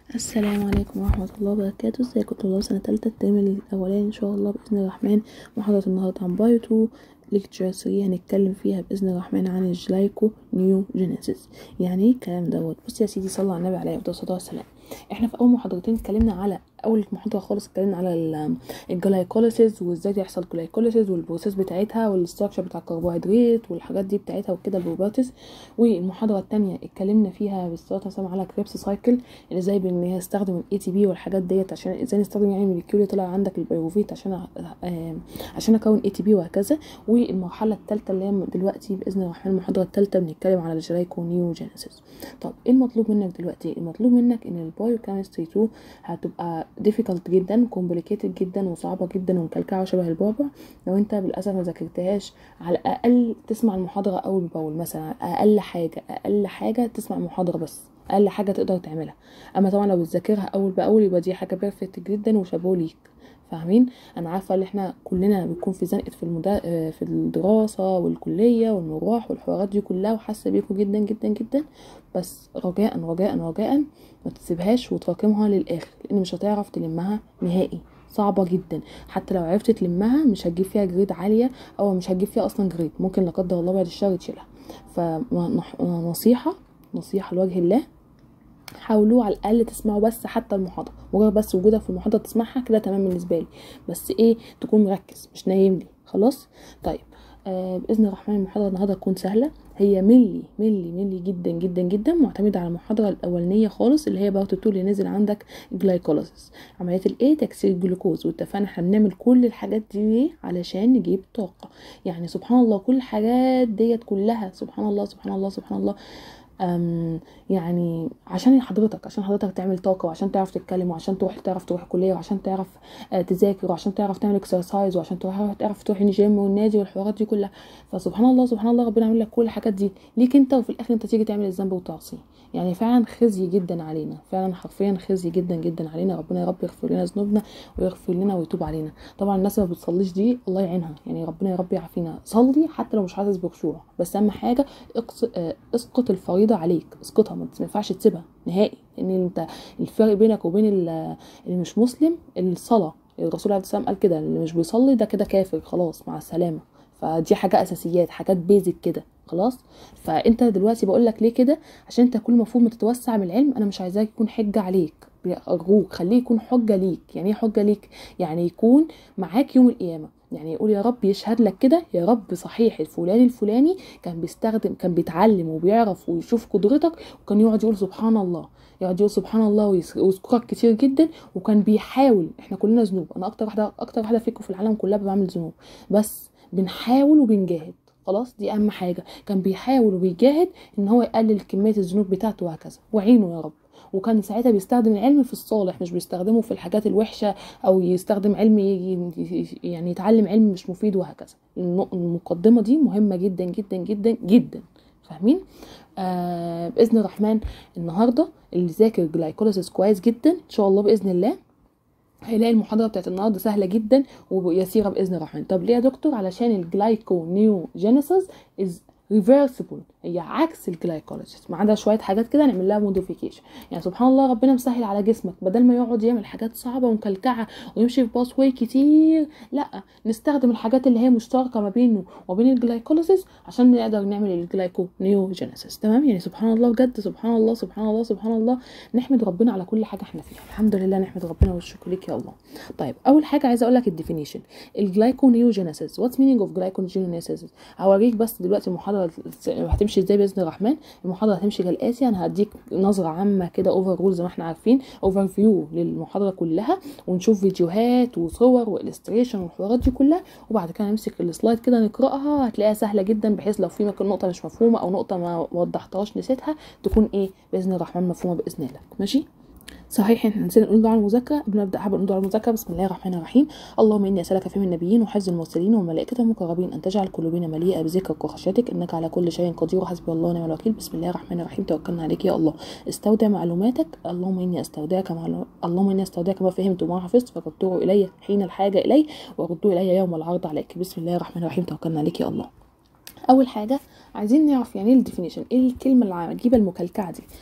السلام عليكم ورحمة الله وبركاته ازيكم طلاب سنة تالتة الترم الأولاني إن شاء الله بإذن الرحمن محاضرة النهاردة عن بايو 2 ليكتشر 3 هنتكلم فيها بإذن الرحمن عن الجلايكو نيو جينيسيس يعني ايه الكلام دوت بص يا سيدي صلى على النبي عليه الصلاة والسلام احنا في أول محاضرتين اتكلمنا على أول محاضرة خالص اتكلمنا على الجلايكوليسيس وازاي يحصل جلايكوليسيس والبروسيس بتاعتها والستراكشر بتاع الكربوهيدرات والحاجات دي بتاعتها وكده البروباتس والمحاضرة التانية اتكلمنا فيها بالصلاة والسلام على كريبس سايكل اللي ازاي بان هي استخدم الاي تي بي والحاجات ديت عشان ازاي نستخدم يعني موليكيول يطلع عندك البيروفيت عشان آه عشان اكون اي تي بي وهكذا والمرحلة التالتة اللي هي دلوقتي باذن الرحمن المحاضرة التالتة بنتكلم على الجلايكو نيو جينيسيس طب ايه المطلوب منك دلوقتي المطلوب منك ان البايو كيمستري 2 هتبقى difficult جدا complicated جدا وصعبة جدا ومكلكعة شبه البابا لو انت بالاسف ما ذاكرتهاش على الاقل تسمع المحاضرة اول باول مثلا اقل حاجة اقل حاجة تسمع المحاضرة بس اقل حاجة تقدر تعملها اما طبعا لو بتذاكرها اول باول يبقى دي حاجة بيرفكت جدا وشابوه ليك فاهمين انا عارفه ان احنا كلنا بنكون في زنقه في المدا... في الدراسه والكليه والمروح والحوارات دي كلها وحاسه بيكم جدا جدا جدا بس رجاء رجاء رجاء ما تسيبهاش وتراكمها للاخر لان مش هتعرف تلمها نهائي صعبه جدا حتى لو عرفت تلمها مش هتجيب فيها جريد عاليه او مش هتجيب فيها اصلا جريد ممكن لا قدر الله بعد الشهر تشيلها فنصيحه نصيحه لوجه الله حاولوا على الاقل تسمعوا بس حتى المحاضره مجرد بس وجودك في المحاضره تسمعها كده تمام بالنسبه لي بس ايه تكون مركز مش نايم لي خلاص طيب آه باذن الرحمن المحاضره النهارده تكون سهله هي ملي ملي ملي جدا جدا جدا معتمده على المحاضره الاولانيه خالص اللي هي بارت 2 اللي نزل عندك جلايكوليسيس عمليه الايه تكسير الجلوكوز واتفقنا احنا بنعمل كل الحاجات دي علشان نجيب طاقه يعني سبحان الله كل الحاجات ديت كلها سبحان الله سبحان الله سبحان الله أم يعني عشان حضرتك عشان حضرتك تعمل طاقه وعشان تعرف تتكلم وعشان تروح تعرف تروح الكليه وعشان تعرف آه تذاكر وعشان تعرف تعمل اكسرسايز وعشان تروح تعرف تروح الجيم والنادي والحوارات دي كلها فسبحان الله سبحان الله ربنا عامل لك كل الحاجات دي ليك انت وفي الاخر انت تيجي تعمل الذنب وتعصيه يعني فعلا خزي جدا علينا فعلا حرفيا خزي جدا جدا علينا ربنا يا رب يغفر لنا ذنوبنا ويغفر لنا ويتوب علينا طبعا الناس اللي ما بتصليش دي الله يعينها يعني ربنا يا رب يعافينا صلي حتى لو مش حاسس بخشوع بس اهم حاجه اسقط الفريضه عليك اسقطها ما ينفعش تسيبها نهائي لان انت الفرق بينك وبين اللي مش مسلم الصلاه الرسول عليه السلام قال كده اللي مش بيصلي ده كده كافر خلاص مع السلامه فدي حاجه اساسيات حاجات بيزك كده خلاص فانت دلوقتي بقول لك ليه كده عشان انت كل المفروض ما تتوسع من العلم انا مش عايزاك يكون حجه عليك ارجوك خليه يكون حجه ليك يعني ايه حجه ليك يعني يكون معاك يوم القيامه يعني يقول يا رب يشهد لك كده يا رب صحيح الفلاني الفلاني كان بيستخدم كان بيتعلم وبيعرف ويشوف قدرتك وكان يقعد يقول سبحان الله يقعد يقول سبحان الله ويذكرك كتير جدا وكان بيحاول احنا كلنا ذنوب انا اكتر واحده اكتر واحده فيكم في العالم كلها بعمل ذنوب بس بنحاول وبنجاهد خلاص دي اهم حاجه كان بيحاول وبيجاهد ان هو يقلل كميه الذنوب بتاعته وهكذا وعينه يا رب وكان ساعتها بيستخدم العلم في الصالح مش بيستخدمه في الحاجات الوحشة أو يستخدم علم يعني يتعلم علم مش مفيد وهكذا المقدمة دي مهمة جدا جدا جدا جدا فاهمين آه بإذن الرحمن النهاردة اللي ذاكر جلايكوليسيس كويس جدا إن شاء الله بإذن الله هيلاقي المحاضرة بتاعت النهاردة سهلة جدا ويسيرة بإذن الرحمن طب ليه يا دكتور علشان الجلايكو نيو جينيسيس از ريفرسبل هي عكس الجلايكوليسيس ما عدا شويه حاجات كده نعمل لها موديفيكيشن يعني سبحان الله ربنا مسهل على جسمك بدل ما يقعد يعمل حاجات صعبه ومكلكعه ويمشي في باس واي كتير لا نستخدم الحاجات اللي هي مشتركه ما بينه وبين الجلايكوليسيس عشان نقدر نعمل الجلايكو نيو جينيسيس تمام يعني سبحان الله بجد سبحان الله سبحان الله سبحان الله نحمد ربنا على كل حاجه احنا فيها الحمد لله نحمد ربنا والشكر ليك يا الله طيب اول حاجه عايزه اقول لك الديفينيشن الجلايكو نيو جينيسيس واتس مينينج اوف جلايكو جينيسيس هوريك بس دلوقتي المحاضره هتمشي ازاي باذن الرحمن المحاضره هتمشي كالاتي انا هديك نظره عامه كده اوفر رول زي ما احنا عارفين اوفر فيو للمحاضره كلها ونشوف فيديوهات وصور والستريشن والحوارات دي كلها وبعد كده نمسك السلايد كده نقراها هتلاقيها سهله جدا بحيث لو في نقطه مش مفهومه او نقطه ما وضحتهاش نسيتها تكون ايه باذن الرحمن مفهومه باذن الله ماشي صحيح احنا نسينا نقول دعاء المذاكره قبل ما نبدا حابب نقول دعاء المذاكره بسم الله الرحمن الرحيم اللهم اني اسالك في من النبيين وحفظ المرسلين وملائكه المقربين ان تجعل قلوبنا مليئه بذكرك وخشيتك انك على كل شيء قدير وحسبي الله ونعم الوكيل بسم الله الرحمن الرحيم توكلنا عليك يا الله استودع معلوماتك اللهم اني استودعك معلوم... اللهم اني استودعك ما فهمت وما حفظت فردته الي حين الحاجه الي وردوا الي يوم العرض عليك بسم الله الرحمن الرحيم توكلنا عليك يا الله اول حاجه عايزين نعرف يعني ايه الديفينيشن ايه الكلمه العجيبه المكلكعه دي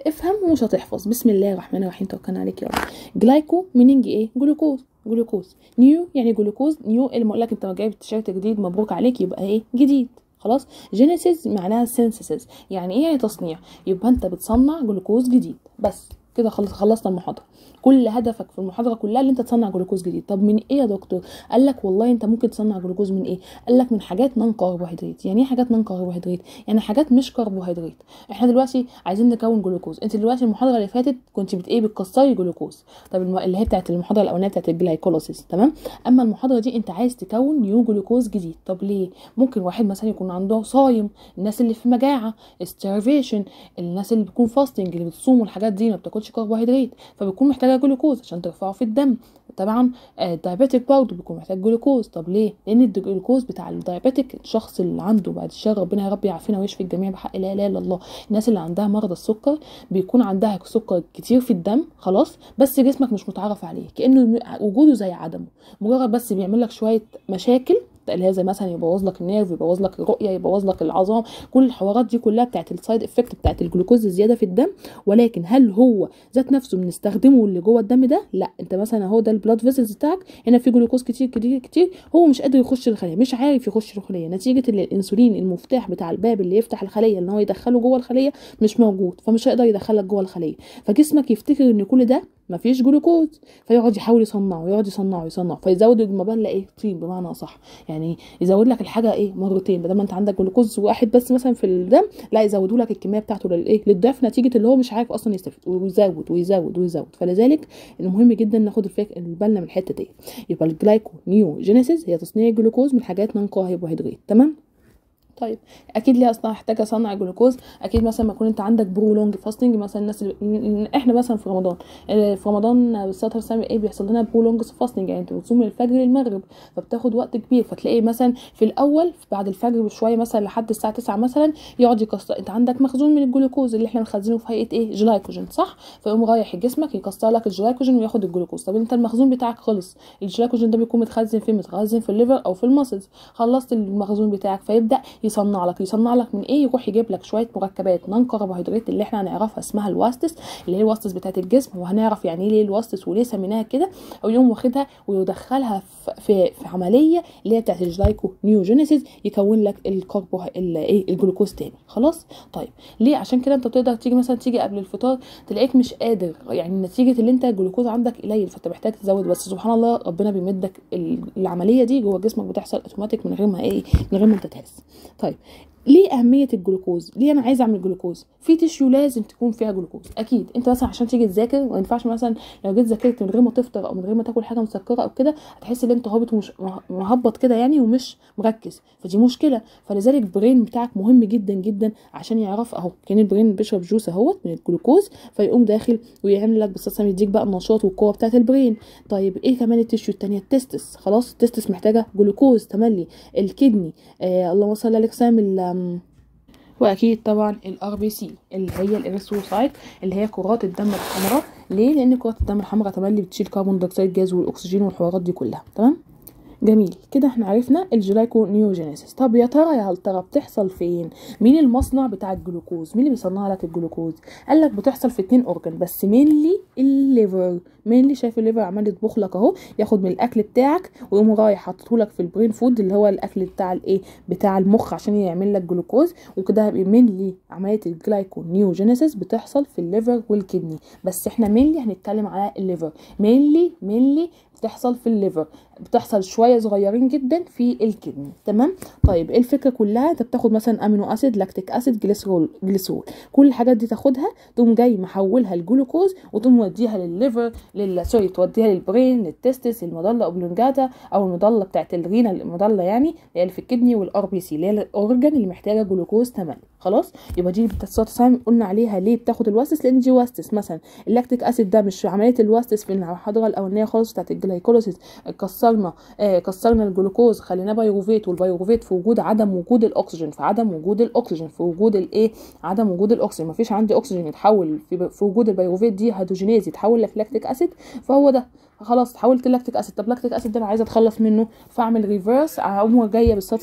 افهم ومش هتحفظ بسم الله الرحمن الرحيم توكلنا عليك يا رب جلايكو مينينج ايه جلوكوز جلوكوز نيو يعني جلوكوز نيو اللي بقول لك انت جايب تيشيرت جديد مبروك عليك يبقى ايه جديد خلاص جينيسيس معناها سينسيسيس يعني ايه يعني تصنيع يبقى انت بتصنع جلوكوز جديد بس كده خلص خلصنا المحاضره كل هدفك في المحاضره كلها اللي انت تصنع جلوكوز جديد طب من ايه يا دكتور قال لك والله انت ممكن تصنع جلوكوز من ايه قال لك من حاجات نون كربوهيدرات يعني ايه حاجات نون كربوهيدرات يعني حاجات مش كربوهيدرات احنا دلوقتي عايزين نكون جلوكوز انت دلوقتي المحاضره اللي فاتت كنت بت ايه بتكسري جلوكوز طب الم... اللي هي بتاعت المحاضره الاولانيه بتاعت الجلايكوليسيس تمام اما المحاضره دي انت عايز تكون نيو جلوكوز جديد طب ليه ممكن واحد مثلا يكون عنده صايم الناس اللي في مجاعه starvation الناس اللي بتكون فاستنج اللي بتصوم والحاجات دي ما بتاكلش كربوهيدرات فبتكون محتاجه جلوكوز عشان ترفعه في الدم طبعا الدايابيتك برضه بيكون محتاج جلوكوز طب ليه لان الجلوكوز بتاع الدايابيتك الشخص اللي عنده بعد الشر ربنا يا رب يعافينا ويشفي الجميع بحق لا اله الا الله الناس اللي عندها مرض السكر بيكون عندها سكر كتير في الدم خلاص بس جسمك مش متعرف عليه كانه وجوده زي عدمه مجرد بس بيعمل لك شويه مشاكل اللي هي زي مثلا يبوظ لك النيرف يبوظ لك الرؤيه يبوظ لك العظام كل الحوارات دي كلها بتاعت السايد افكت بتاعت الجلوكوز الزياده في الدم ولكن هل هو ذات نفسه بنستخدمه اللي جوه الدم ده لا انت مثلا اهو ده البلاد فيسلز بتاعك هنا في جلوكوز كتير كتير كتير هو مش قادر يخش الخليه مش عارف يخش الخليه نتيجه ان الانسولين المفتاح بتاع الباب اللي يفتح الخليه ان هو يدخله جوه الخليه مش موجود فمش هيقدر يدخلك جوه الخليه فجسمك يفتكر ان كل ده مفيش جلوكوز فيقعد يحاول يصنعه يقعد يصنعه يصنعه فيزود المبلغ ايه طين بمعنى اصح يعني يزود لك الحاجه ايه مرتين بدل ما انت عندك جلوكوز واحد بس مثلا في الدم لا يزودوا لك الكميه بتاعته للايه للضعف نتيجه اللي هو مش عارف اصلا يستفيد ويزود ويزود ويزود فلذلك المهم جدا ناخد الفك... بالنا من الحته دي يبقى الجلايكو نيو جينيسيس هي تصنيع الجلوكوز من حاجات نون كربوهيدرات تمام طيب اكيد ليه اصلا هحتاج اصنع جلوكوز اكيد مثلا ما يكون انت عندك برو لونج فاستنج مثلا الناس اللي احنا مثلا في رمضان في رمضان بالصلاه والسلام ايه بيحصل لنا برو لونج فاستنج يعني انت بتصوم من الفجر للمغرب فبتاخد وقت كبير فتلاقي مثلا في الاول بعد الفجر بشويه مثلا لحد الساعه 9 مثلا يقعد يكسر انت عندك مخزون من الجلوكوز اللي احنا مخزنه في هيئه ايه جلايكوجين صح فيقوم رايح جسمك يكسر لك الجلايكوجين وياخد الجلوكوز طب انت المخزون بتاعك خلص الجلايكوجين ده بيكون متخزن فين متخزن في الليفر او في المسلز خلصت المخزون بتاعك فيبدا يصنع لك يصنع يصنع لك من ايه يروح يجيب لك شويه مركبات نون كربوهيدرات اللي احنا هنعرفها اسمها الواستس اللي هي الواستس بتاعت الجسم وهنعرف يعني ايه ليه الواستس وليه سميناها كده او يقوم واخدها ويدخلها في, في, في عمليه اللي هي بتاعت الجلايكو نيوجينيسيس يكون لك الكربو ايه الجلوكوز تاني خلاص طيب ليه عشان كده انت بتقدر تيجي مثلا تيجي قبل الفطار تلاقيك مش قادر يعني نتيجه اللي انت الجلوكوز عندك قليل فانت محتاج تزود بس سبحان الله ربنا بيمدك العمليه دي جوه جسمك بتحصل اوتوماتيك من غير ما ايه من غير ما انت تحس طيب ليه اهميه الجلوكوز ليه انا عايزه اعمل جلوكوز في تشيو لازم تكون فيها جلوكوز اكيد انت مثلا عشان تيجي تذاكر ما ينفعش مثلا لو جيت ذاكرت من غير ما تفطر او من غير ما تاكل حاجه مسكره او كده هتحس ان انت هابط ومش مهبط كده يعني ومش مركز فدي مشكله فلذلك البرين بتاعك مهم جدا جدا عشان يعرف اهو كان البرين بيشرب جوس اهوت من الجلوكوز فيقوم داخل ويعمل لك بس يديك بقى النشاط والقوه بتاعه البرين طيب ايه كمان التشيو التانية التستس خلاص التستس محتاجه جلوكوز تملي الكدني آه اللهم صل على سام واكيد طبعا الار بي سي اللي هي الاريثروسايت اللي هي كرات الدم الحمراء ليه لان كرات الدم الحمراء تملي بتشيل كربون دايوكسيد جاز والاكسجين والحوارات دي كلها تمام جميل كده احنا عرفنا الجلايكو نيوجينيسيس طب يا ترى يا هل ترى بتحصل فين مين المصنع بتاع الجلوكوز مين اللي بيصنع لك الجلوكوز قال لك بتحصل في اتنين اورجن بس مينلي الليفر مينلي شايف الليفر عمال يطبخ لك اهو ياخد من الاكل بتاعك ويقوم رايح حاطه لك في البرين فود اللي هو الاكل بتاع الايه بتاع المخ عشان يعمل لك جلوكوز وكده مينلي عمليه الجلايكو نيوجينيسيس بتحصل في الليفر والكدني بس احنا مينلي هنتكلم على الليفر مينلي مينلي بتحصل في الليفر بتحصل شويه صغيرين جدا في الكدني تمام طيب ايه الفكره كلها انت بتاخد مثلا امينو اسيد لاكتيك اسيد جليسرول جليسرول كل الحاجات دي تاخدها تقوم جاي محولها لجلوكوز وتقوم موديها للليفر لل سوري توديها للبرين للتستس المضله اوبلونجاتا او المضله بتاعت الرينا المضله يعني اللي هي اللي في الكدني والار بي سي اللي هي الاورجن اللي محتاجه جلوكوز تمام خلاص يبقى دي بتتصل قلنا عليها ليه بتاخد الواسس لان دي واسس مثلا اللاكتيك اسيد ده مش عمليه الواسس في المحاضره الاولانيه خالص بتاعت الجلايكوليسيس كسرنا آه كسرنا الجلوكوز خليناه بايروفيت والبايروفيت في وجود عدم وجود الاكسجين في عدم وجود الاكسجين في وجود الايه عدم وجود الاكسجين مفيش عندي اكسجين يتحول في, في وجود البايروفيت دي هيدروجينيز يتحول لك لاكتيك اسيد فهو ده خلاص تحولت لاكتيك اسيد طب لاكتيك اسيد ده انا عايزه اتخلص منه فاعمل ريفرس اقوم جايه بالصلاه والسلام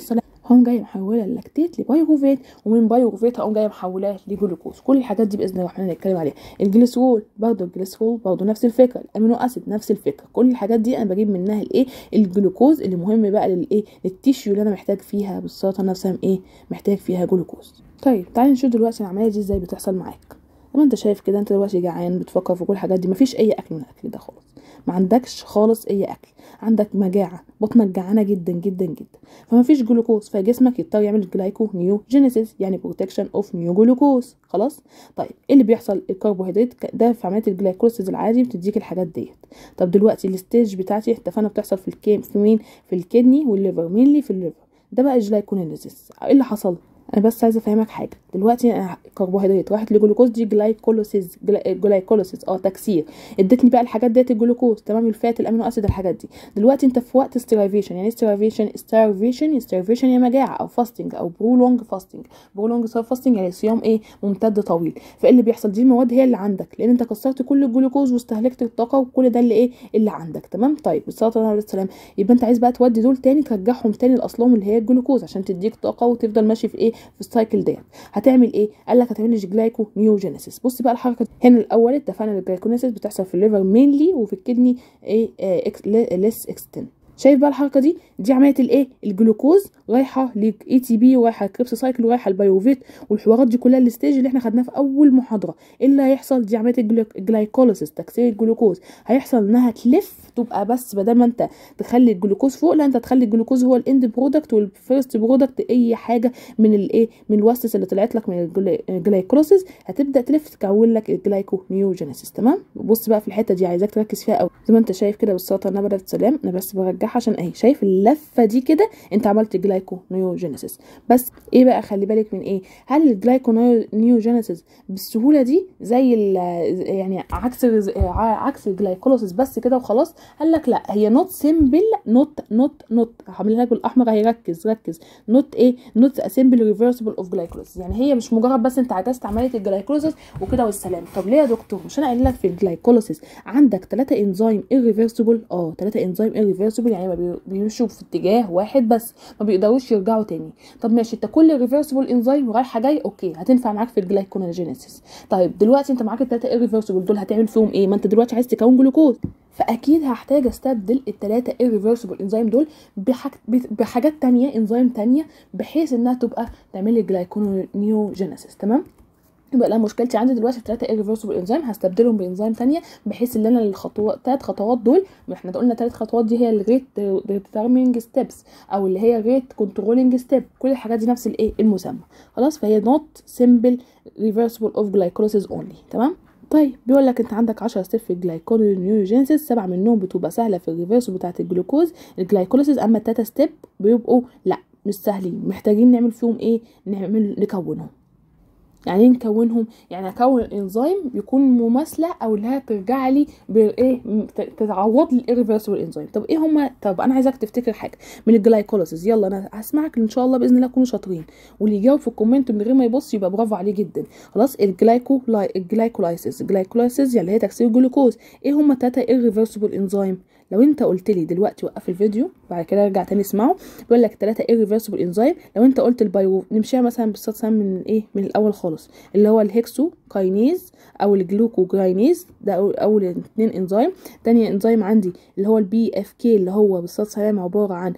هقوم جايه محوله اللاكتيت لبايروفيت ومن بايروفيت هقوم جايه محولاه لجلوكوز كل الحاجات دي باذن الله الرحمن هنتكلم عليها الجليسرول برضه الجليسرول برضه نفس الفكره الامينو اسيد نفس الفكره كل الحاجات دي انا بجيب منها الايه الجلوكوز اللي مهم بقى للايه للتيشيو اللي انا محتاج فيها بالسرطان نفسها ايه محتاج فيها جلوكوز طيب تعالي نشوف دلوقتي العمليه دي ازاي بتحصل معاك لما انت شايف كده انت دلوقتي جعان بتفكر في كل الحاجات دي مفيش اي اكل من الاكل ده خالص ما عندكش خالص اي اكل عندك مجاعه بطنك جعانه جدا جدا جدا فمفيش جلوكوز فجسمك يضطر يعمل جلايكو نيو جينيسيس يعني بروتكشن اوف نيو جلوكوز خلاص طيب ايه اللي بيحصل الكربوهيدرات ده في عمليه الجلايكوليسيس العادي بتديك الحاجات ديت طب دلوقتي الستيج بتاعتي اتفقنا بتحصل في الكيم في مين في الكدني والليفر مين في الليفر ده بقى الجلايكوليسيس ايه اللي حصل انا بس عايزه افهمك حاجه دلوقتي انا كربوهيدرات راحت لجلوكوز دي جلايكوليسيس جلايكوليسيس اه تكسير ادتني بقى الحاجات ديت الجلوكوز تمام الفات الامينو اسيد الحاجات دي دلوقتي انت في وقت ستيرفيشن يعني ستيرفيشن ستيرفيشن ستيرفيشن يا مجاعه او فاستنج او برولونج فاستنج برولونج فاستنج يعني صيام ايه ممتد طويل فايه اللي بيحصل دي المواد هي اللي عندك لان انت كسرت كل الجلوكوز واستهلكت الطاقه وكل ده اللي ايه اللي عندك تمام طيب بالصلاه على السلام يبقى انت عايز بقى تودي دول تاني ترجعهم تاني لاصلهم اللي هي الجلوكوز عشان تديك طاقه وتفضل ماشي في ايه في السايكل ديت هتعمل ايه قال لك هتعمل لي جلايكو نيوجينيسيس بص بقى الحركه دي هنا الاول اتفقنا الجلايكونيسيس بتحصل في الليفر مينلي وفي الكدني ايه اكس ليس اكستن شايف بقى الحركه دي دي عمليه الايه الجلوكوز رايحه لاي تي بي ورايحه الكريبس سايكل ورايحه البيوفيت والحوارات دي كلها الستيج اللي احنا خدناها في اول محاضره ايه اللي هيحصل دي عمليه الجلايكوليسيس تكسير الجلوكوز هيحصل انها تلف تبقى بس بدل ما انت تخلي الجلوكوز فوق لا انت تخلي الجلوكوز هو الاند برودكت والفيرست برودكت اي حاجه من الايه من الوسس اللي طلعت لك من الجلايكوليسيس هتبدا تلف تكون لك الجلايكو نيوجينيسيس تمام بص بقى في الحته دي عايزاك تركز فيها قوي زي ما انت شايف كده بالصلاه على النبي سلام انا بس برجعها عشان اهي شايف اللفه دي كده انت عملت جلايكو نيوجينيسيس بس ايه بقى خلي بالك من ايه هل الجلايكو نيوجينيسيس بالسهوله دي زي يعني عكس عكس الجلايكوليسيس بس كده وخلاص قال لك لا هي نوت سيمبل نوت نوت نوت هعملها لك بالاحمر اهي ركز ركز نوت ايه نوت سيمبل ريفرسبل اوف جلايكوليسيس يعني هي مش مجرد بس انت عجزت عمليه الجلايكوليسيس وكده والسلام طب ليه يا دكتور مش انا قايل لك في الجلايكوليسيس عندك ثلاثه انزيم irreversible اه ثلاثه انزيم irreversible يعني ما بيمشوا في اتجاه واحد بس ما بيقدروش يرجعوا تاني طب ماشي انت كل ريفرسبل انزيم رايحه جاي اوكي هتنفع معاك في الجلايكونوجينيسيس طيب دلوقتي انت معاك الثلاثه irreversible دول هتعمل فيهم ايه ما انت دلوقتي عايز تكون جلوكوز فاكيد هحتاج استبدل الثلاثه irreversible انزيم دول بحاج... بحاجات تانية انزيم تانية بحيث انها تبقى تعمل لي جلايكونيوجينيسيس تمام يبقى لا مشكلتي عندي دلوقتي ثلاثه irreversible انزيم هستبدلهم بانزيم تانية بحيث ان انا الخطوات ثلاث خطوات دول احنا قلنا ثلاث خطوات دي هي الريت ديترمينج ستيبس او اللي هي ريت كنترولينج ستيب كل الحاجات دي نفس الايه المسمى خلاص فهي نوت سيمبل ريفرسبل اوف جلايكوليسيس اونلي تمام طيب بيقول لك انت عندك 10 ستيب في الجلايكولينيوجينيسيس سبعه منهم بتبقى سهله في الريفرس بتاعه الجلوكوز الجلايكوليسيس اما التلاته ستيب بيبقوا لا مش سهلين محتاجين نعمل فيهم ايه نعمل نكونهم يعني نكونهم يعني اكون انزيم يكون مماثله او اللي هي ترجع لي بايه تتعوض لي الريفرسبل انزيم طب ايه هما طب انا عايزاك تفتكر حاجه من الجلايكوليسيس يلا انا هسمعك ان شاء الله باذن الله تكونوا شاطرين واللي يجاوب في الكومنت من غير ما يبص يبقى برافو عليه جدا خلاص الجلايكو الجلايكولايسيس الجلايكولايسيس يعني اللي هي تكسير الجلوكوز ايه هما التلاته irreversible انزيم لو انت قلت لي دلوقتي وقف الفيديو بعد كده ارجع تاني اسمعه بيقول لك ثلاثه irreversible انزيم لو انت قلت البايو نمشيها مثلا بالصوت من ايه من الاول خالص اللي هو الهكسو كاينيز او الجلوكوجاينيز ده اول اتنين انزيم تاني انزيم عندي اللي هو البي اف كي اللي هو بالصوت سلام عباره عن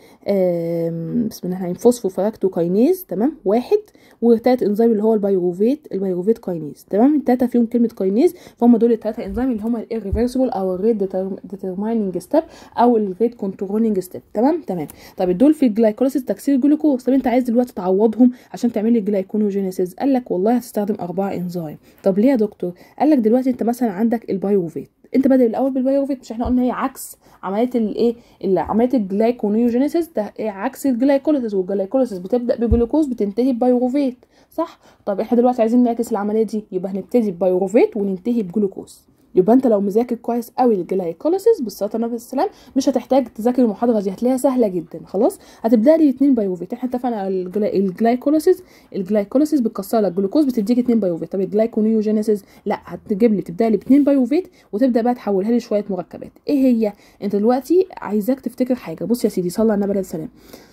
بسم الله الرحمن فوسفوفراكتو كاينيز تمام واحد وتالت انزيم اللي هو البيروفيت البيروفيت كاينيز تمام التلاته فيهم كلمه كاينيز فهم دول التلاته انزيم اللي هم الريفرسبل او الريت ديترمايننج ستيب او الريت كنترولينج ستيب تمام تمام طب دول في الجلايكوليسيس تكسير الجلوكوز طب انت عايز دلوقتي تعوضهم عشان تعمل لي الجلايكونوجينيسيس قال لك والله هتستخدم اربعه انزيم طب ليه يا دكتور قال لك دلوقتي انت مثلا عندك البيروفيت انت بادئ الاول بالبيروفيت مش احنا قلنا هي عكس عمليه الايه عمليه الجلايكونيوجينيسيس ده ايه عكس الجلايكوليسيس والجلايكوليسيس بتبدا بجلوكوز بتنتهي ببيروفيت صح طب احنا دلوقتي عايزين نعكس العمليه دي يبقى هنبتدي ببيروفيت وننتهي بجلوكوز يبقى انت لو مذاكر كويس قوي الجلايكوليسيس بالصلاه على النبي السلام مش هتحتاج تذاكر المحاضره دي هتلاقيها سهله جدا خلاص هتبدا لي اتنين بايوفيت احنا اتفقنا على الجلايكوليسيس الجلايكوليسيس بتكسر لك جلوكوز بتديك اتنين بايوفيت طب الجلايكونيوجينيسيس لا هتجيب لي تبدا لي باتنين بايوفيت وتبدا بقى تحولها لي شويه مركبات ايه هي انت دلوقتي عايزاك تفتكر حاجه بص يا سيدي صلى على النبي عليه السلام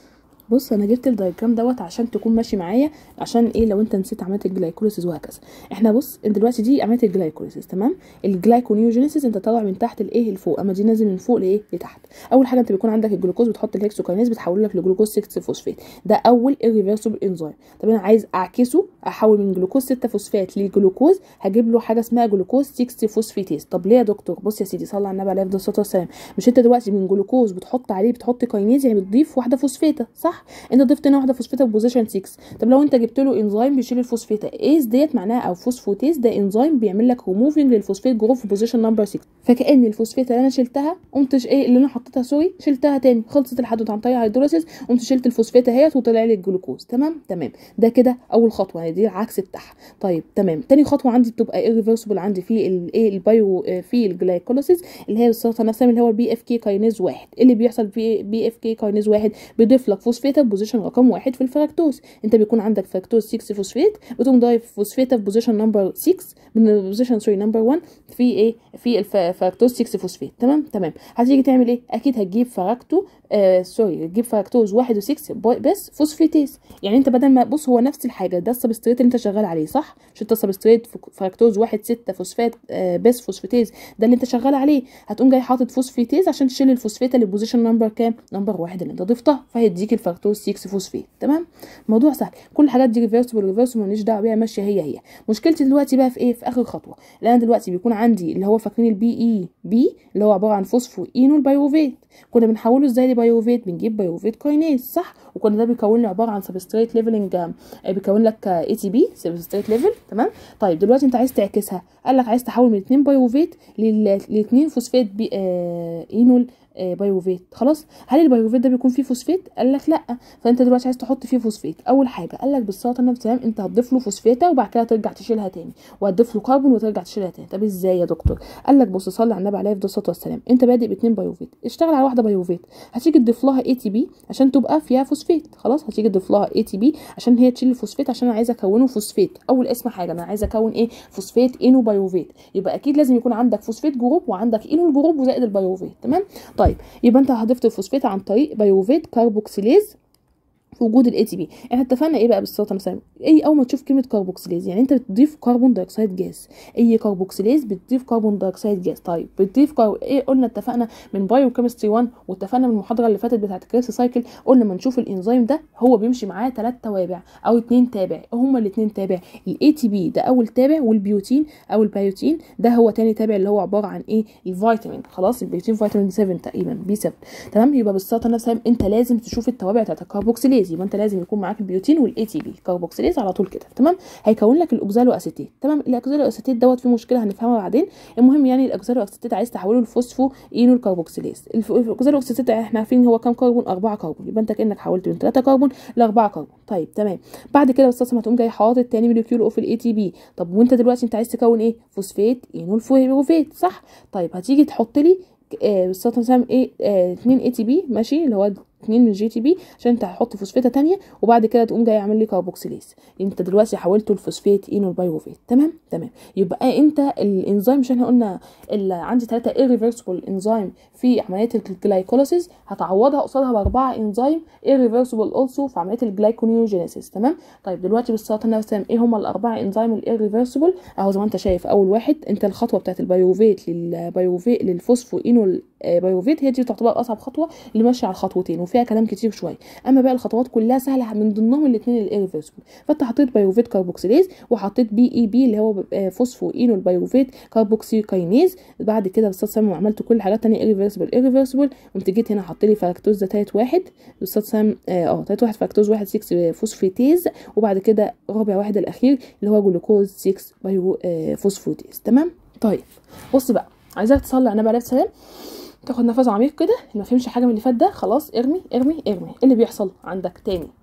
بص انا جبت الدايجرام دوت عشان تكون ماشي معايا عشان ايه لو انت نسيت عمليه الجلايكوليسيس وهكذا احنا بص دلوقتي دي عمليه الجلايكوليسيس تمام الجلايكونيوجينيسيس انت طالع من تحت لايه لفوق اما دي نازل من فوق لايه لتحت اول حاجه انت بيكون عندك الجلوكوز بتحط الهكسوكاينيز بتحوله لك لجلوكوز 6 فوسفات ده اول irreversible انزيم طب انا عايز اعكسه احول من جلوكوز 6 فوسفات لجلوكوز هجيب له حاجه اسمها جلوكوز 6 فوسفيتيز طب ليه يا دكتور بص يا سيدي صلى على النبي عليه الصلاه والسلام مش انت دلوقتي من جلوكوز بتحط عليه بتحط كاينيز يعني بتضيف واحده فوسفيتا صح انت ضفت هنا واحده فوسفيتا بوزيشن 6 طب لو انت جبت له انزيم بيشيل الفوسفيتا ايز ديت معناها او فوسفوتيز ده انزيم بيعمل لك ريموفنج للفوسفيت جروب في بوزيشن نمبر 6 فكان الفوسفيتا اللي انا شلتها قمت ايه اللي انا حطيتها سوري شلتها تاني خلصت الحدوته عن طريق هيدروليسيس قمت شلت الفوسفيتا اهيت وطلع لي الجلوكوز تمام تمام ده كده اول خطوه يعني دي العكس بتاعها طيب تمام تاني خطوه عندي بتبقى irreversible عندي في الايه البايو في الجلايكوليسيس اللي هي السلطه نفسها اللي هو البي اف كي كاينيز واحد إيه اللي بيحصل في بي اف كي كاينيز واحد بيضيف لك فوسفيتا بوزيشن رقم واحد في الفراكتوز انت بيكون عندك فراكتوز 6 فوسفيت بتقوم ضايف فوسفيتا في بوزيشن نمبر 6 من بوزيشن سوري نمبر 1 في ايه في الفراكتوز 6 فوسفيت تمام تمام هتيجي تعمل ايه اكيد هتجيب فراكتو آه سوري تجيب فراكتوز 1 و6 بس فوسفيتيز يعني انت بدل ما بص هو نفس الحاجه ده السبستريت اللي انت شغال عليه صح مش انت سبستريت فراكتوز 1 6 فوسفات آه بس فوسفيتيز ده اللي انت شغال عليه هتقوم جاي حاطط فوسفيتيز عشان تشيل الفوسفيتا اللي بوزيشن نمبر كام نمبر واحد اللي انت ضفتها فهيديك الفراكتوز 6 فوسفيت تمام الموضوع سهل كل الحاجات دي ريفرسبل ريفرسبل ماليش دعوه بيها ماشيه هي هي مشكلتي دلوقتي بقى في ايه في اخر خطوه لان انا دلوقتي بيكون عندي اللي هو فاكرين البي اي بي اللي هو عباره عن فوسفو اينول بايروفيت كنا بنحوله ازاي لبايروفيت بنجيب بايروفيت كاينيز صح وكنا ده بيكون لي عباره عن سبستريت ليفلنج بيكون لك اي تي بي سبستريت ليفل تمام طيب دلوقتي انت عايز تعكسها قال لك عايز تحول من 2 بايروفيت ل 2 فوسفات بي آه اينول بايوفيت خلاص هل البايوفيت ده بيكون فيه فوسفيت قال لك لا فانت دلوقتي عايز تحط فيه فوسفيت اول حاجه قال لك بالصلاه النبي تمام انت هتضيف له فوسفيتا وبعد كده ترجع تشيلها تاني وهتضيف له كربون وترجع تشيلها تاني طب ازاي يا دكتور قال لك بص صلي على النبي عليه الصلاه والسلام انت بادئ باتنين بايوفيت اشتغل على واحده بايوفيت هتيجي تضيف لها اي تي بي عشان تبقى فيها فوسفيت خلاص هتيجي تضيف لها اي تي بي عشان هي تشيل الفوسفيت عشان انا عايزه اكونه فوسفيت اول اسم حاجه انا عايزه اكون ايه فوسفيت انو بايوفيت يبقى اكيد لازم يكون عندك فوسفيت جروب وعندك انو الجروب وزائد البايوفيت تمام طيب يبقى انت ضفت الفوسفات عن طريق بايوفيت كاربوكسيليز في وجود الاي تي بي احنا اتفقنا ايه بقى بالصوت مثلا اي اول ما تشوف كلمه كربوكسيليز يعني انت بتضيف كربون دايوكسيد جاز اي كربوكسيليز بتضيف كربون دايوكسيد جاز طيب بتضيف كار... ايه قلنا اتفقنا من بايو كيمستري 1 واتفقنا من المحاضره اللي فاتت بتاعه الكريس سايكل قلنا ما نشوف الانزيم ده هو بيمشي معاه ثلاث توابع او اتنين تابع هما الاثنين تابع الاي تي بي ده اول تابع والبيوتين او البيوتين ده هو تاني تابع اللي هو عباره عن ايه الفيتامين خلاص البيوتين فيتامين 7 تقريبا بي 7 تمام يبقى بالصوت نفسها انت لازم تشوف التوابع بتاعه الكربوكسيليز يبقى انت لازم يكون معاك البيوتين والاي تي بي كربوكسيليز على طول كده تمام هيكون لك الاوكزالو اسيتيت تمام الاوكزالو اسيتيت دوت فيه مشكله هنفهمها بعدين المهم يعني الاوكزالو اسيتيت عايز تحوله لفوسفو اينول كربوكسيليز الاوكزالو اسيتيت احنا عارفين هو كام كربون 4 كربون يبقى انت كانك حولت من 3 كربون ل 4 كربون طيب تمام بعد كده بس هتقوم جاي حاطط تاني موليكيول اوف الاي تي بي طب وانت دلوقتي انت عايز تكون ايه فوسفات اينول فوسفات صح طيب هتيجي تحط لي آه بالظبط مثلا ايه آه 2 اي تي بي ماشي اللي هو 2 من جي تي بي عشان انت هتحط فوسفيتا تانية وبعد كده تقوم جاي عامل لي كاربوكسيليز انت دلوقتي حولته لفوسفيت اينول بايوفيت تمام تمام يبقى انت الانزيم مش احنا قلنا اللي عندي ثلاثه irreversible انزيم في عمليه الجلايكوليسيس هتعوضها قصادها باربعه انزيم irreversible also في عمليه الجلايكونيوجينيسيس تمام طيب دلوقتي بالصلاه على النبي ايه هم الاربعه انزيم الirreversible اهو زي ما انت شايف اول واحد انت الخطوه بتاعت البايوفيت للبايوفيت للفوسفو اينول بايوفيت هي دي تعتبر اصعب خطوه اللي ماشيه على الخطوتين وفيها كلام كتير شويه اما بقى الخطوات كلها سهله من ضمنهم الاثنين الاريفرسبل فانت حطيت بايوفيت كاربوكسيليز وحطيت بي اي بي اللي هو فوسفو اينول بايوفيت كاربوكسي كاينيز بعد كده بس سام عملت كل الحاجات تانية irreversible irreversible قمت جيت هنا حط لي فراكتوز ده تالت واحد بس سام اه تالت واحد فراكتوز واحد 6 فوسفيتيز وبعد كده رابع واحد الاخير اللي هو جلوكوز 6 بايو آه فوسفوتيز تمام طيب بص بقى عايزاك تصلي على النبي عليه السلام تاخد نفس عميق كده ما فهمش حاجه من اللي فات ده خلاص ارمي ارمي ارمي ايه اللي بيحصل عندك تاني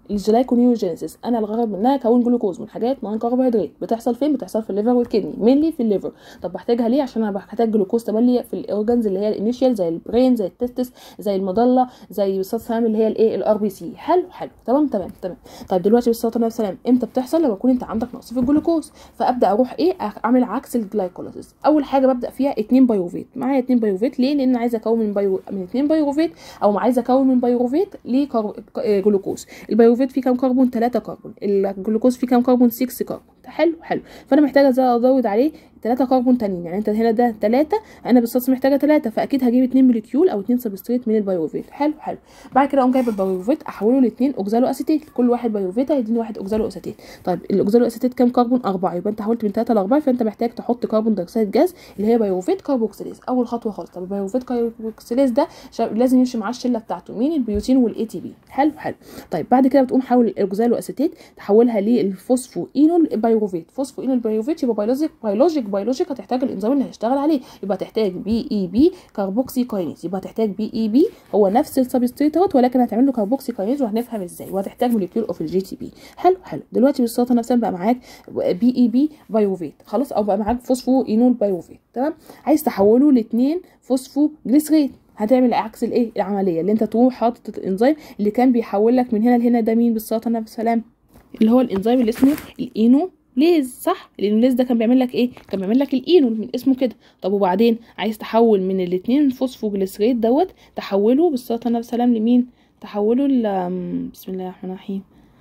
الجلايكونيوجينيسيس انا الغرض منها اكون جلوكوز من حاجات نون كربوهيدرات بتحصل فين بتحصل في الليفر والكدني مينلي في الليفر طب بحتاجها ليه عشان انا بحتاج جلوكوز تملي في الاورجنز اللي هي الانيشيال زي البرين زي التستس زي المضله زي بالصوت سلام اللي هي الايه الار بي سي حلو حلو تمام تمام تمام طيب دلوقتي بالصوت والسلام امتى بتحصل لما يكون انت عندك نقص في الجلوكوز فابدا اروح ايه اعمل عكس الجلايكوليسيس اول حاجه ببدا فيها اتنين بايوفيت معايا اتنين بايوفيت ليه لان عايزه اكون من بايو من اتنين بايوفيت او عايزه اكون من بايوفيت لجلوكوز البايوفيت فيه كام كربون 3 كربون الجلوكوز فيه كام كربون 6 كربون حلو حلو فانا محتاجه ازود عليه 3 كربون تانيين يعني انت هنا ده 3 انا بالصوص محتاجه 3 فاكيد هجيب 2 موليكيول او 2 سبستريت من البايوفيت حلو حلو بعد كده اقوم جايب البايوفيت احوله ل 2 اوكزالو اسيتيت كل واحد بايوفيت هيديني واحد اوكزالو اسيتيت طيب الاوكزالو اسيتيت كام كربون 4 يبقى انت حولت من 3 ل 4 فانت محتاج تحط كربون دايوكسيد جاز اللي هي بايوفيت كاربوكسيليز اول خطوه خالص طب البايوفيت كاربوكسيليز ده لازم يمشي معاه الشله بتاعته مين البيوتين والاي تي بي حلو حلو طيب بعد كده بتقوم حول الاوكزالو اسيتيت تحولها للفوسفو اينول بايوفيت فوسفو اينول بايوفيت يبقى بيولوجيك بيولوجيك بيولوجيك هتحتاج الانزيم اللي هيشتغل عليه يبقى تحتاج بي اي بي كاربوكسي كاينيز يبقى هتحتاج بي اي بي هو نفس السبستريت ولكن هتعمل له كاربوكسي كاينيز وهنفهم ازاي وهتحتاج موليكيول اوف الجي تي بي حلو حلو دلوقتي بالصوت نفسها بقى معاك بي اي بي بايوفيت خلاص او بقى معاك فوسفو اينول بايوفيت تمام عايز تحوله لاثنين فوسفو جليسريت هتعمل عكس الايه العمليه اللي انت تقوم حاطط الانزيم اللي كان بيحول لك من هنا لهنا ده مين بالصوت نفسها اللي هو الانزيم اللي اسمه الاينو ليز صح لان الليز ده كان بيعمل لك ايه كان بيعمل لك الاينول من اسمه كده طب وبعدين عايز تحول من الاثنين فوسفوجليسريت دوت تحوله بالصلاه على السلام لمين تحوله ل بسم الله الرحمن الرحيم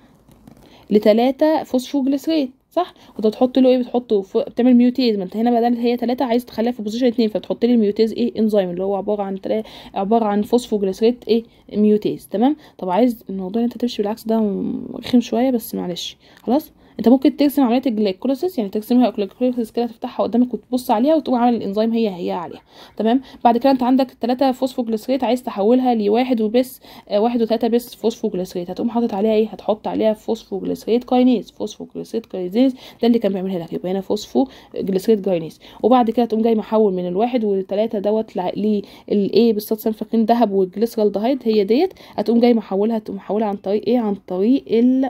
لتلاتة فوسفوجليسريت صح وانت بتحط له ايه بتحطه ف... بتعمل ميوتيز ما انت هنا بدل هي ثلاثة عايز تخليها في بوزيشن اتنين فبتحط لي الميوتيز ايه انزيم اللي هو عباره عن تلا... عباره عن فوسفوجليسريت ايه ميوتيز تمام طب عايز الموضوع اللي انت تمشي بالعكس ده رخم شويه بس معلش خلاص انت ممكن ترسم عمليه الجلايكوليسيس يعني ترسمها جلايكوليسيس كده تفتحها قدامك وتبص عليها وتقوم عامل الانزيم هي هي عليها تمام بعد كده انت عندك ثلاثة فوسفوجليسريت عايز تحولها لواحد وبس آه واحد وثلاثة بس فوسفوجليسريت هتقوم حاطط عليها ايه هتحط عليها فوسفوجليسريت كاينيز فوسفوجليسريت كاينيز ده اللي كان بيعملها لك يبقى هنا فوسفوجليسريت كاينيز وبعد كده تقوم جاي محول من الواحد والثلاثة دوت للايه بالصوت فاكرين ذهب والجليسرالدهيد هي ديت هتقوم جاي محولها تقوم محولها عن طريق ايه عن طريق ال,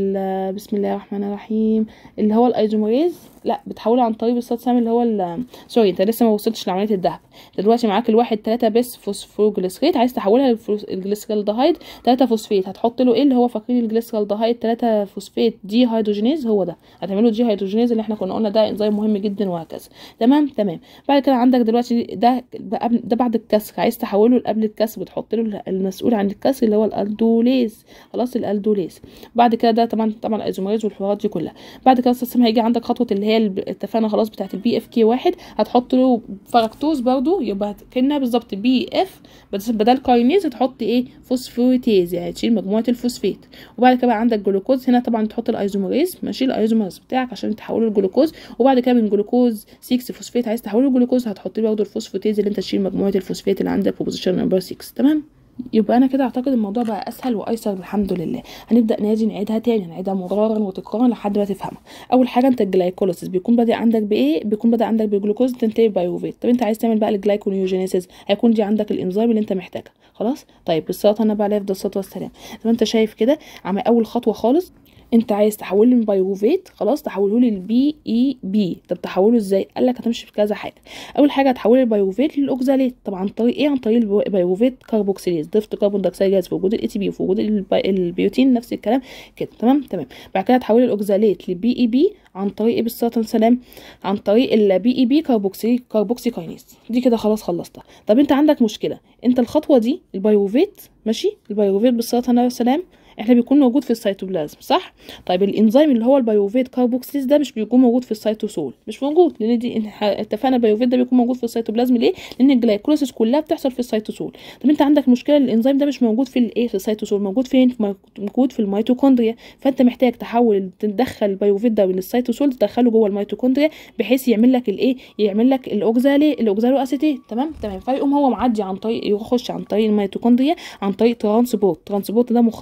ال بسم الله الرحمن الرحيم اللي هو الايزوميريز لا بتحولها عن طريق بالصوت سامي اللي هو سوري انت لسه ما وصلتش لعمليه الذهب دلوقتي معاك الواحد تلاتة بس فوسفوجليسريت عايز تحولها للجليسرالدهايد تلاتة فوسفيت هتحط له ايه اللي هو فاكرين الجليسرالدهايد تلاتة فوسفيت دي هيدروجينيز هو ده هتعمله دي هيدروجينيز اللي احنا كنا قلنا ده انزيم مهم جدا وهكذا تمام تمام بعد كده عندك دلوقتي ده ده بعد الكسر عايز تحوله قبل الكسر بتحط له المسؤول عن الكسر اللي هو الالدوليز خلاص الالدوليز بعد كده ده طبعا طبعا الايزوميريز والحوارات دي كلها بعد كده السيستم هيجي عندك خطوه اللي هي اتفقنا خلاص بتاعت البي اف كي واحد هتحط له فركتوز برضو يبقى كانها بالظبط بي اف بس بدل كاينيز هتحط ايه فوسفوتيز يعني تشيل مجموعه الفوسفات وبعد كده بقى عندك جلوكوز هنا طبعا تحط الايزوميريز ماشي الايزوميريز بتاعك عشان تحوله لجلوكوز وبعد كده من جلوكوز 6 فوسفات عايز تحوله لجلوكوز هتحط له برضه الفوسفوتيز اللي انت تشيل مجموعه الفوسفات اللي عندك في بوزيشن نمبر 6 تمام يبقى انا كده اعتقد الموضوع بقى اسهل وايسر الحمد لله هنبدا نادي نعيدها تاني نعيدها مرارا وتكرارا لحد ما تفهمها اول حاجه انت الجلايكوليسيس بيكون بادئ عندك بايه بيكون بادئ عندك بجلوكوز تنتهي بايوفيت طب انت عايز تعمل بقى الجلايكونيوجينيسيس هيكون دي عندك الانزيم اللي انت محتاجها خلاص طيب بالصلاه انا بقى عليه الصلاه والسلام زي ما انت شايف كده عمل اول خطوه خالص انت عايز تحوله من بايروفيت خلاص تحوله للبي اي بي طب تحوله ازاي قال لك هتمشي بكذا حاجه اول حاجه هتحول البايروفيت للاوكزاليت طبعا عن طريق ايه عن طريق البايروفيت كاربوكسيليز ضفت كربون دايوكسيد جاز في وجود الاي تي بي وفي وجود البيوتين نفس الكلام كده تمام تمام بعد كده هتحول الاوكزاليت للبي اي بي عن طريق ايه بالصلاه والسلام عن طريق البي اي بي كاربوكسي كاربوكسي كاينيز دي كده خلاص خلصتها طب انت عندك مشكله انت الخطوه دي البايروفيت ماشي البايروفيت بالصلاه والسلام احنا بيكون موجود في السيتوبلازم صح طيب الانزيم اللي هو البيوفيت كاربوكسيز ده مش بيكون موجود في السيتوسول مش موجود لان دي اتفقنا البيوفيت ده بيكون موجود في السيتوبلازم ليه لان الجلايكوليسيس كلها بتحصل في السيتوسول طب انت عندك مشكله الانزيم ده مش موجود في الايه في السيتوسول موجود فين في موجود في الميتوكوندريا فانت محتاج تحول تدخل البيوفيت ده من السيتوسول تدخله جوه الميتوكوندريا بحيث يعمل لك الايه يعمل لك الاوكزالي الاوكزالو اسيتيت تمام تمام فيقوم هو معدي عن طريق يخش عن طريق الميتوكوندريا عن طريق ترانسبورت ترانسبورت ده مخصص اللي هو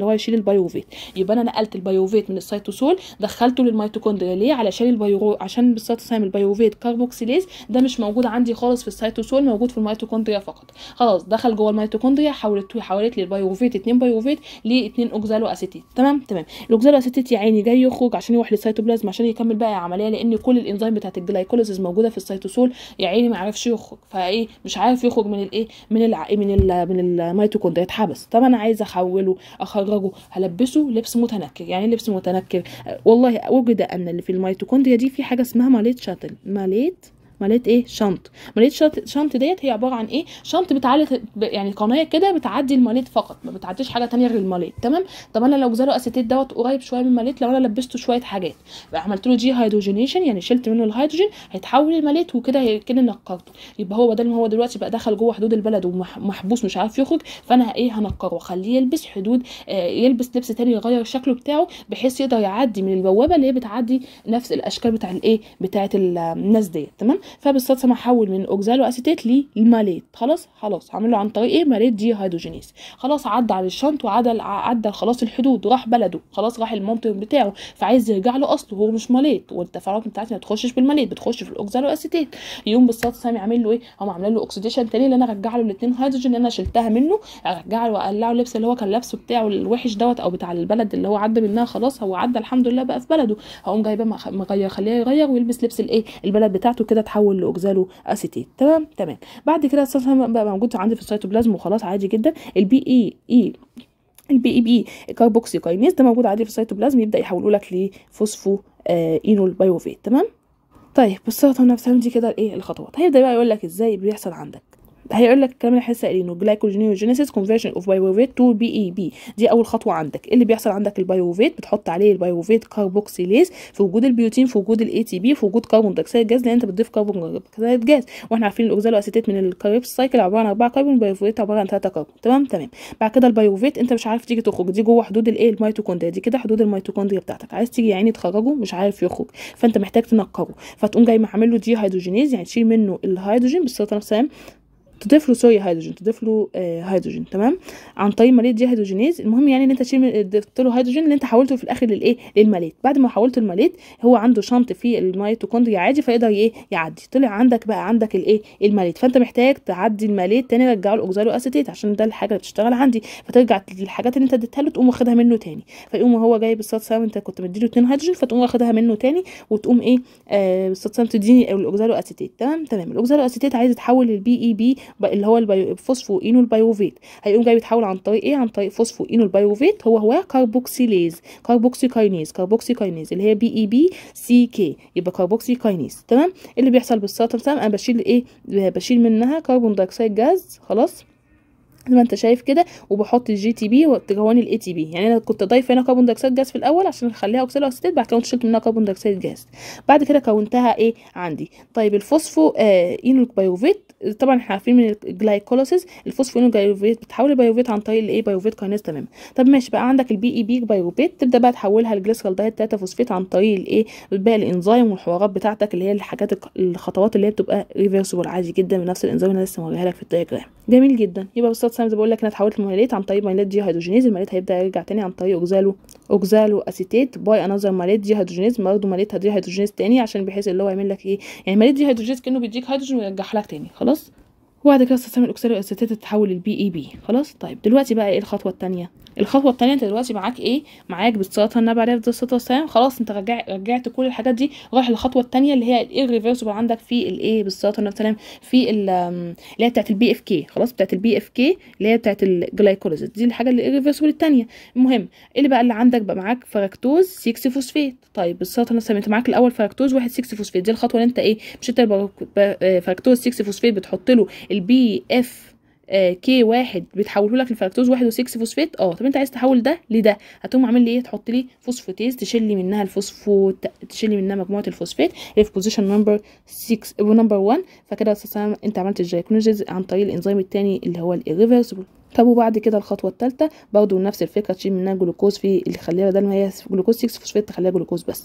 هو يشيل البيروفيت يبقى انا نقلت البيروفيت من السيتوسول دخلته للميتوكوندريا ليه علشان البيرو عشان بالظبط سام البيروفيت كاربوكسيليز ده مش موجود عندي خالص في السيتوسول موجود في الميتوكوندريا فقط خلاص دخل جوه الميتوكوندريا حولته حولت لي البيروفيت 2 بيروفيت ل 2 اوكزالو اسيتيت تمام تمام الاوكزالو اسيتيت يا عيني جاي يخرج عشان يروح للسيتوبلازم عشان يكمل بقى العمليه لان كل الانزيم بتاعت الجلايكوليسيس موجوده في السيتوسول يا عيني ما عرفش يخرج فايه مش عارف يخرج من الايه من الع... من ال... من الميتوكوندريا اتحبس طب انا عايزه احوله اخرجه هلبسه لبس متنكر يعني إيه لبس متنكر والله وجد ان اللي في الميتوكوندريا دي في حاجه اسمها ماليت شاتل ماليت مليت ايه شنط مليت شنط شنط ديت هي عباره عن ايه شنط بتعلي يعني قناه كده بتعدي المليت فقط ما بتعديش حاجه تانية غير المليت تمام طب انا لو زالوا اسيتيت دوت قريب شويه من المليت لو انا لبسته شويه حاجات عملت له دي هيدروجينيشن يعني شلت منه الهيدروجين هيتحول لمليت وكده كده نقرته يبقى هو بدل ما هو دلوقتي بقى دخل جوه حدود البلد ومحبوس مش عارف يخرج فانا ايه هنقره واخليه يلبس حدود آه يلبس لبس تاني يغير الشكل بتاعه بحيث يقدر يعدي من البوابه اللي هي بتعدي نفس الاشكال بتاع الايه بتاعه الناس ديت تمام فبالصدفه احول من اوكزالو اسيتيت للماليت خلاص خلاص هعمله عن طريق ايه ماليت دي هيدروجينيز خلاص عدى على الشنط وعدى عدى خلاص الحدود راح بلده خلاص راح المنطق بتاعه فعايز يرجع له اصله هو مش ماليت والتفاعلات بتاعتي ما تخشش بالماليت بتخش في الاوكزالو اسيتيت يقوم بالصدفه سامي عامل له ايه هم عاملين له اوكسيديشن تاني اللي انا ارجع له الاثنين هيدروجين اللي انا شلتها منه ارجع له واقلعه اللبس اللي هو كان لابسه بتاعه الوحش دوت او بتاع البلد اللي هو عدى منها خلاص هو عدى الحمد لله بقى في بلده هقوم جايبه مغير خليه يغير ويلبس لبس الايه البلد بتاعته كده تحول لاوكزالو اسيتيت تمام تمام بعد كده اساسا بقى موجود عندي في السيتوبلازم وخلاص عادي جدا البي اي اي البي اي بي كاربوكسي كاينيز ده موجود عادي في السيتوبلازم يبدا يحوله لك لفوسفو آه اينول بايوفيت تمام طيب بالصيغه نفسها دي كده الايه الخطوات هيبدا بقى يقول لك ازاي بيحصل عندك هيقول لك الكلام اللي احنا لسه قايلينه جلايكوجينيوجينيسيس كونفرجن اوف بايوفيت تو بي اي بي دي اول خطوه عندك ايه اللي بيحصل عندك البايوفيت بتحط عليه البايوفيت كاربوكسيليز في وجود البيوتين في وجود الاي تي بي في وجود كربون دايوكسيد جاز لان انت بتضيف كربون دايوكسيد جاز واحنا عارفين الاوكزالو اسيتيت من الكاريبس سايكل عباره عن 4 كربون البايوفيت عباره عن 3 كربون تمام تمام بعد كده البايوفيت انت مش عارف تيجي تخرج دي جوه حدود الايه الميتوكوندريا دي كده حدود الميتوكوندريا بتاعتك عايز تيجي يا عيني تخرجه مش عارف يخرج فانت محتاج تنقره فتقوم جاي عامل له دي هيدروجينيز يعني تشيل منه الهيدروجين بالصيغه نفسها تضيف له سوري هيدروجين تضيف له آه هيدروجين تمام عن طريق ماليت دي هيدروجينيز المهم يعني ان انت تشيل ضفت له هيدروجين اللي انت حولته في الاخر للايه للماليت بعد ما حولته الماليت هو عنده شنط في الميتوكوندريا عادي فيقدر ايه يعدي طلع عندك بقى عندك الايه الماليت فانت محتاج تعدي الماليت تاني رجعه الاوكزالو اسيتيت عشان ده الحاجه اللي بتشتغل عندي فترجع للحاجات اللي انت اديتها له تقوم واخدها منه تاني فيقوم هو جاي بالصدفه انت كنت مديله 2 هيدروجين فتقوم واخدها منه تاني وتقوم ايه آه بالصدفه تديني الاوكزالو اسيتيت تمام تمام الاوكزالو اسيتيت عايز يتحول للبي اي بي اللي هو البيو فوسفو اينول بايوفيت هيقوم جاي بيتحول عن طريق ايه عن طريق فوسفو اينول بايوفيت هو هو كاربوكسيليز كاربوكسي كاينيز كاربوكسي كاينيز اللي هي بي اي بي سي كي يبقى كاربوكسي كاينيز تمام اللي بيحصل بالسطر تمام انا بشيل ايه بشيل منها كربون دايوكسيد جاز خلاص زي ما انت شايف كده وبحط الجي تي بي وتكون الاي تي بي يعني انا كنت ضايفه هنا كربون دايوكسيد جاز في الاول عشان اخليها اوكسيد اسيتيت بعد كده شلت منها كربون دايوكسيد جاز بعد كده كونتها ايه عندي طيب الفوسفو آه اينول بايوفيت طبعا احنا عارفين من الجلايكوليسيس الفوسفو اينول بايوفيت بتحول البايوفيت عن طريق الايه بايوفيت كاينيز تمام طب ماشي بقى عندك البي اي بي بايوفيت تبدا بقى تحولها لجليسرال دايت 3 فوسفيت عن طريق الايه باقي الانزيم والحوارات بتاعتك اللي هي الحاجات الخطوات اللي هي بتبقى ريفرسبل عادي جدا من نفس الانزيم اللي انا لسه موريها لك في الدايجرام جميل جدا يبقى بالظبط زي ما بقول لك انا اتحولت الماليت عن طريق ماليت دي هيدروجينيز الماليت هيبدا يرجع تاني عن طريق اوكزالو اوكزالو اسيتيت باي انذر ماليت دي هيدروجينيز برضه ماليت دي هيدروجينيز تاني عشان بحيث اللي هو يعمل لك ايه يعني ماليت دي هيدروجينيز كانه بيديك هيدروجين ويرجع لك تاني خلاص وبعد كده استخدام الاكسيد الاسيتيت تتحول للبي اي بي خلاص طيب دلوقتي بقى ايه الخطوه الثانيه الخطوه الثانيه انت دلوقتي معاك ايه معاك بالصلاه النبي عليه الصلاه والسلام خلاص انت رجع رجعت كل الحاجات دي رايح للخطوه الثانيه اللي هي الريفرسبل عندك في الايه بالصلاه النبي والسلام في اللي هي بتاعت البي اف كي خلاص بتاعت البي اف كي اللي هي بتاعت الجلايكوليزيس دي الحاجه اللي الريفرسبل الثانيه المهم ايه اللي بقى اللي عندك بقى معاك فركتوز 6 فوسفيت طيب بالصلاه النبي والسلام انت معاك الاول فركتوز واحد 6 فوسفيت دي الخطوه اللي انت ايه مش انت فركتوز 6 فوسفيت بتحط له البي اف آه كي واحد بتحوله لك لفركتوز واحد وسكس فوسفات اه طب انت عايز تحول ده لده هتقوم عامل لي ايه تحط لي فوسفوتيز تشيل لي منها الفوسفو تشيل لي منها مجموعه الفوسفات اللي في بوزيشن نمبر 6 ونمبر 1 فكده اساسا انت عملت الجلايكونيجز عن طريق الانزيم الثاني اللي هو الريفرسبل طب وبعد كده الخطوه الثالثه برضه نفس الفكره تشيل منها جلوكوز في اللي خليها بدل ما هي جلوكوز 6 فوسفات تخليها جلوكوز بس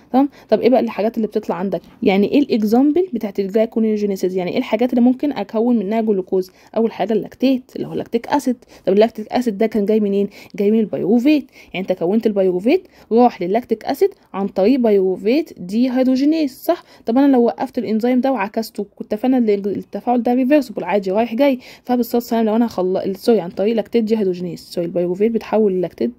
تمام طب ايه بقى الحاجات اللي بتطلع عندك يعني ايه الاكزامبل بتاعت الجلايكونيوجينيسيس يعني ايه الحاجات اللي ممكن اكون منها جلوكوز اول حاجه اللاكتيت اللي هو اللاكتيك اسيد طب اللاكتيك اسيد ده كان جاي منين جاي من البيروفيت يعني انت كونت البيروفيت راح لللاكتيك اسيد عن طريق بيروفيت دي هيدروجينيز صح طب انا لو وقفت الانزيم ده وعكسته كنت فانا التفاعل ده ريفرسبل عادي رايح جاي فبالصوت سلام لو انا خل... سوري عن طريق لاكتيت دي هيدروجينيز سوري البيروفيت بتحول اللاكتيت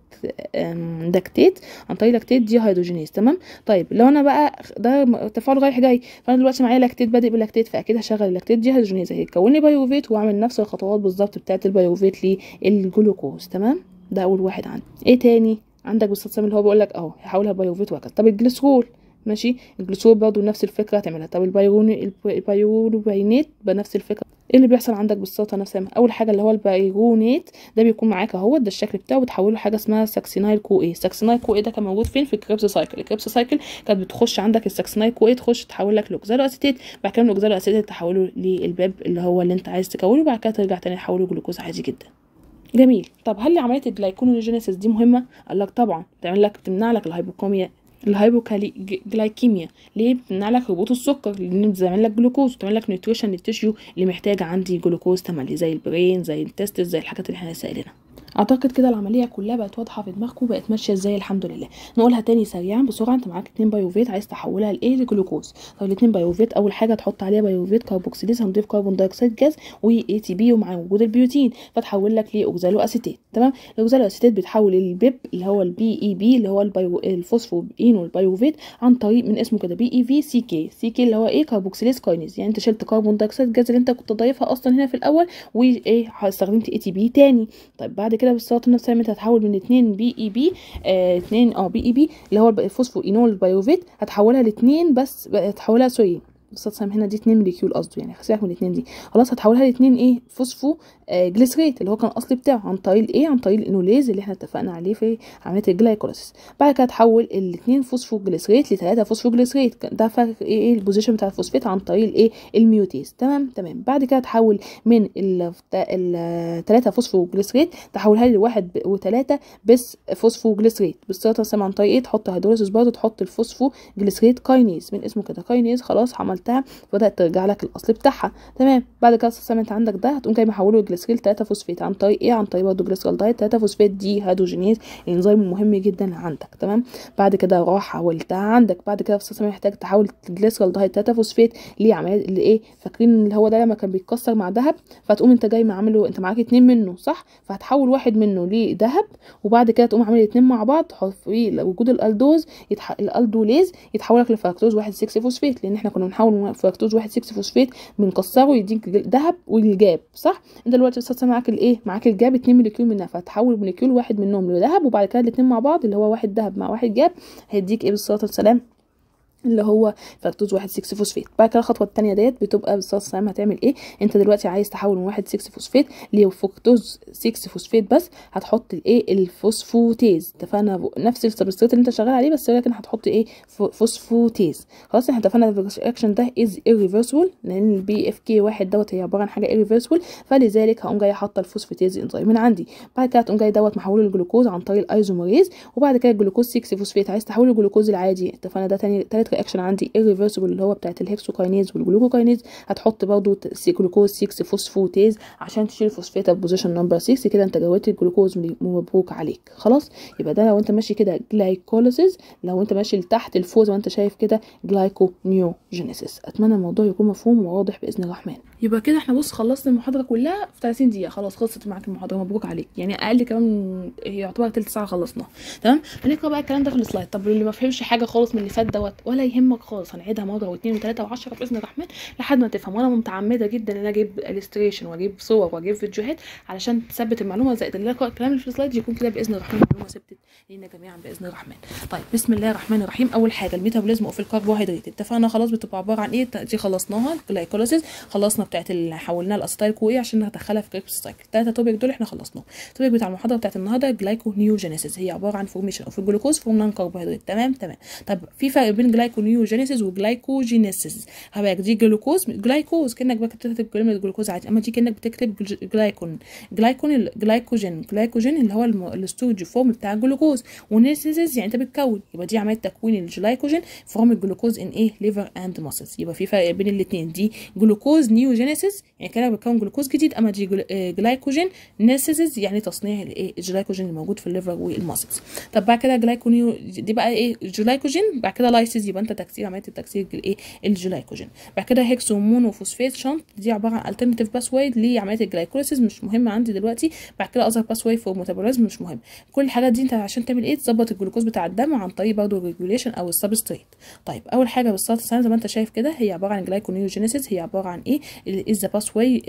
لاكتيت عن طريق لاكتيت دي هيدروجينيز تمام طيب لو انا بقى ده تفاعل رايح جاي فانا دلوقتي معايا لاكتيت بادئ بلاكتيت فاكيد هشغل اللاكتيت دي هيدروجينيز هيكون لي بيروفيت واعمل نفس الخطوات بالظبط بتاعه البيروفيت للجلوكوز تمام ده اول واحد عندي ايه تاني عندك بالصوت اللي هو بيقول لك اهو هحولها بيروفيت وهكذا طب الجليسرول ماشي الجلوسول برضه نفس الفكره هتعملها طب البيروني البيروبينات بنفس الفكره ايه اللي بيحصل عندك بالسلطه نفسها اول حاجه اللي هو البيرونات ده بيكون معاك اهو ده الشكل بتاعه بتحوله لحاجه اسمها ساكسينايل كو ايه ساكسينايل كو ايه ده كان موجود فين في الكريبس سايكل الكريبس سايكل كانت بتخش عندك الساكسينايل كو ايه تخش تحول لك لوكزالو اسيتيت بعد كده الاوكزالو اسيتيت تحوله للباب اللي هو اللي انت عايز تكونه وبعد كده ترجع تاني تحوله جلوكوز عادي جدا جميل طب هل عمليه الجلايكونوجينيسيس دي مهمه قال لك طبعا تعمل لك تمنع لك الهايبوكوميا الهايبوكلايكيميا ليه بتمنع لك هبوط السكر لان بتعمل لك جلوكوز وتعمل لك نيوتريشن للتشيو اللي محتاجه عندي جلوكوز تملي زي البرين زي التستس زي الحاجات اللي احنا لسه قايلينها اعتقد كده العمليه كلها بقت واضحه في دماغكم بقت ماشيه ازاي الحمد لله نقولها تاني سريعا بسرعه انت معاك اتنين بايوفيت عايز تحولها لايه لجلوكوز طب الاتنين بايوفيت اول حاجه تحط عليها بايوفيت كاربوكسيليز هنضيف كربون دايوكسيد جاز واي تي بي ومع وجود البيوتين فتحول لك لاوكزالو اسيتيت تمام الاوكزالو اسيتيت بتحول البيب اللي هو البي اي بي اللي هو البيو الفوسفوبينو البايوفيت عن طريق من اسمه كده بي اي في سي كي سي كي اللي هو ايه كاربوكسيليز كاينيز يعني انت شلت كربون دايوكسيد جاز اللي انت كنت ضايفها اصلا هنا في الاول وايه استخدمت اي تي بي تاني طيب بعد كده بالصوت نفسها انت هتحول من اتنين بي اي بي اه اتنين اه بي اي بي اللي هو الفوسفو اينول بايوفيت هتحولها لاتنين بس هتحولها سوري بس هنا دي 2 موليكيول قصده يعني سيبك من الاثنين دي خلاص هتحولها لاثنين ايه فوسفو آه جليسريت اللي هو كان الاصلي بتاعه عن طريق ايه عن طريق الانوليز اللي احنا اتفقنا عليه في عمليه الجلايكوليسيس بعد كده هتحول الاثنين فوسفو جليسريت لثلاثه فوسفو جليسريت ده فرق ايه, إيه البوزيشن بتاع الفوسفيت عن طريق الايه الميوتيز تمام تمام بعد كده تحول من الثلاثه فوسفو جليسريت تحولها لواحد وثلاثه بس فوسفو جليسريت بالصوره عن طريق ايه تحط هيدروليسيس برضه تحط الفوسفو جليسريت كاينيز من اسمه كده كاينيز خلاص عملتها بدات ترجع لك الاصل بتاعها تمام بعد كده السم انت عندك ده هتقوم جاي محوله لجليسريل 3 فوسفيت عن طريق ايه عن طريق برضه جليسرول دايت 3 فوسفيت دي هيدروجينيز الانزيم المهم جدا عندك تمام بعد كده راح حولتها عندك بعد كده السم محتاج تحول جليسرول دايت 3 فوسفيت لعمليه لايه فاكرين اللي هو ده لما كان بيتكسر مع ذهب فتقوم انت جاي عامله انت معاك اتنين منه صح فهتحول واحد منه لذهب وبعد كده تقوم عامل اتنين مع بعض في وجود الالدوز يتح... الالدوليز يتحول لك لفركتوز 1 6 فوسفيت لان احنا كنا بنحول فركتوز 1 6 فوسفيت بنكسره يديك ذهب والجاب صح انت دلوقتي بس معاك الايه معاك الجاب 2 موليكيول منها فتحول موليكيول واحد منهم لذهب وبعد كده الاثنين مع بعض اللي هو واحد ذهب مع واحد جاب هيديك ايه بالصلاه والسلام اللي هو فركتوز واحد 6 فوسفيت بعد كده الخطوه الثانيه ديت بتبقى بالصلاه والسلام هتعمل ايه انت دلوقتي عايز تحول من واحد 6 فوسفيت لفركتوز 6 فوسفيت بس هتحط الايه الفوسفوتيز اتفقنا نفس السبستريت اللي انت شغال عليه بس ولكن هتحط ايه فوسفوتيز خلاص احنا اتفقنا الرياكشن ده از irreversible لان البي اف كي واحد دوت هي عباره عن حاجه irreversible فلذلك هقوم جاي حاطه الفوسفوتيز انزيم من عندي بعد كده هتقوم جاي دوت محوله للجلوكوز عن طريق الايزوميريز وبعد كده الجلوكوز 6 فوسفيت عايز تحوله للجلوكوز العادي اتفقنا ده تاني تالت رياكشن عندي irreversible اللي هو بتاعت الهكسوكاينيز والجلوكوكاينيز هتحط برضو جلوكوز 6 فوسفوتيز عشان تشيل الفوسفات بوزيشن نمبر 6 كده انت جويت الجلوكوز مبروك عليك خلاص يبقى ده لو انت ماشي كده جلايكوليسيس لو انت ماشي لتحت لفوق زي ما انت شايف كده جلايكونيوجينيسيس اتمنى الموضوع يكون مفهوم وواضح باذن الرحمن يبقى كده احنا بص خلصنا المحاضره كلها في 30 دقيقه خلاص خلصت معاك المحاضره مبروك عليك يعني اقل كمان يعتبر تلت ساعه خلصناها تمام هنقرا بقى الكلام ده في السلايد طب اللي ما فهمش حاجه خالص من اللي فات دوت ولا يهمك خالص هنعيدها مره واثنين وثلاثه وعشرة باذن الرحمن لحد ما تفهم وانا متعمده جدا ان انا اجيب الستريشن واجيب صور واجيب فيديوهات علشان تثبت المعلومه زائد اللي الكلام اللي في السلايد يكون كده باذن الرحمن المعلومه ثبتت لينا جميعا باذن الرحمن طيب بسم الله الرحمن الرحيم اول حاجه الميتابوليزم اوف الكربوهيدرات اتفقنا خلاص بتبقى عباره عن ايه دي خلصناها الجلايكوليسيس خلصنا بتاعت اللي حولناها الاسيتايل كو ايه عشان ندخلها في كريبس سايكل الثلاثه توبيك دول احنا خلصناهم التوبيك بتاع المحاضره بتاعت النهارده جلايكو نيوجينيسيس هي عباره عن فورميشن اوف الجلوكوز فروم نون كربوهيدرات تمام تمام طب في فرق بين جلايكو نيوجينيسيس وجلايكوجينيسيس هبقى دي جلوكوز جلايكوز كانك بقى بتكتب كلمه جلوكوز عادي اما دي كانك بتكتب جلايكون جلايكون جلايكوجين جلايكوجين اللي هو الستورج فورم بتاع الجلوكوز ونيسيسيس يعني انت بتكون يبقى دي عمليه تكوين الجلايكوجين فروم الجلوكوز ان ايه ليفر اند ماسلز يبقى في فرق بين الاثنين دي جلوكوز نيوجينيسيس يعني كانك بتكون جلوكوز جديد اما دي جلايكوجين نيسيسيس يعني تصنيع الايه الجلايكوجين الموجود في الليفر والماسلز طب بعد كده جلايكونيو دي بقى ايه جلايكوجين بعد كده لايسيز يبقى انت تكسير عمليه التكسير الايه الجلايكوجين بعد كده هيكس ومونوفوسفات شنط دي عباره عن الترناتيف باسواي لعمليه الجلايكوليسيس مش مهمه عندي دلوقتي بعد كده اذر باسواي فور ميتابوليزم مش مهم كل الحاجات دي انت عشان تعمل ايه تظبط الجلوكوز بتاع الدم عن طريق برضه الريجوليشن او السبستريت طيب اول حاجه بالصلاه السنه زي ما انت شايف كده هي عباره عن جلايكونيوجينيسيس هي عباره عن ايه از ذا باسواي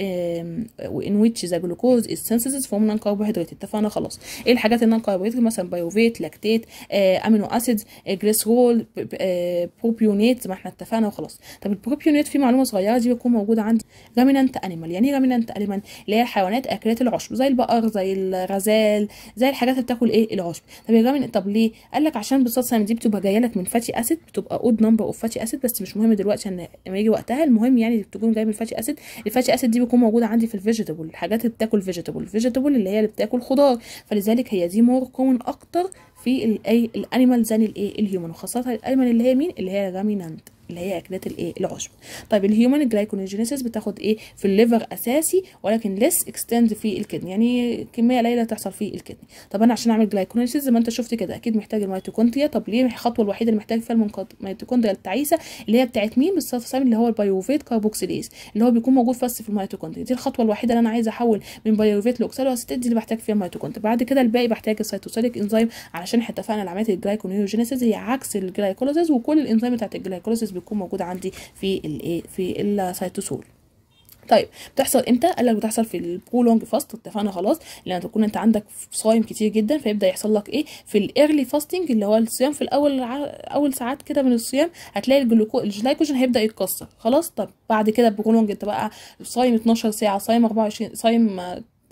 ان ويتش ذا جلوكوز از سينثيسيس فروم نون كربوهيدرات اتفقنا خلاص ايه الحاجات النون كربوهيدرات مثلا بايوفيت لاكتيت امينو اسيدز جليسرول بروبيونيت زي ما احنا اتفقنا وخلاص طب البروبيونيت في معلومه صغيره دي بتكون موجوده عندي رامينانت انيمال يعني ايه رامينانت انيمال اللي هي الحيوانات اكلات العشب زي البقر زي الغزال زي الحاجات اللي بتاكل ايه العشب طب يا جماعه طب ليه قال لك عشان بالصلصه دي بتبقى جايه لك من فاتي اسيد بتبقى اود نمبر اوف فاتي اسيد بس مش مهم دلوقتي عشان لما يجي وقتها المهم يعني تكون جايه من الفاتي اسيد الفاتي اسيد دي بتكون موجوده عندي في الفيجيتابل الحاجات اللي بتاكل فيجيتابل الفيجيتابل اللي هي اللي بتاكل خضار فلذلك هي دي مور كومن اكتر في الاي الانيمال زي الايه الهيومن وخاصه الانيمال اللي هي مين اللي هي رامينانت اللي هي اكلات الايه العشب طيب الهيومن جلايكونيجينيسيس بتاخد ايه في الليفر اساسي ولكن ليس اكستند في الكدني يعني كميه قليله تحصل في الكدني طب انا عشان اعمل جلايكونيجينيسيس زي ما انت شفت كده اكيد محتاج الميتوكوندريا طب ليه الخطوه الوحيده اللي محتاج فيها الميتوكوندريا التعيسه اللي هي بتاعت مين بالصلاه اللي هو البيوفيت كاربوكسيليز اللي هو بيكون موجود بس في الميتوكوندريا دي الخطوه الوحيده اللي انا عايزه احول من بيوفيت لاوكسالواسيتيت دي اللي بحتاج فيها الميتوكوندريا بعد كده الباقي بحتاج السيتوسيليك انزيم علشان احنا اتفقنا على عمليه الجلايكونيوجينيسيس هي عكس الجلايكوليسيس وكل الانزيم بتاعت الجلايكوليسيس بتكون موجوده عندي في الايه في السيتوسول طيب بتحصل امتى قال لك بتحصل في البرولونج فاست اتفقنا خلاص لان تكون انت عندك صايم كتير جدا فيبدا يحصل لك ايه في الايرلي فاستنج اللي هو الصيام في الاول اول ساعات كده من الصيام هتلاقي الجلوكو الجلايكوجين هيبدا يتكسر خلاص طب بعد كده برولونج انت بقى صايم 12 ساعه صايم 24 صايم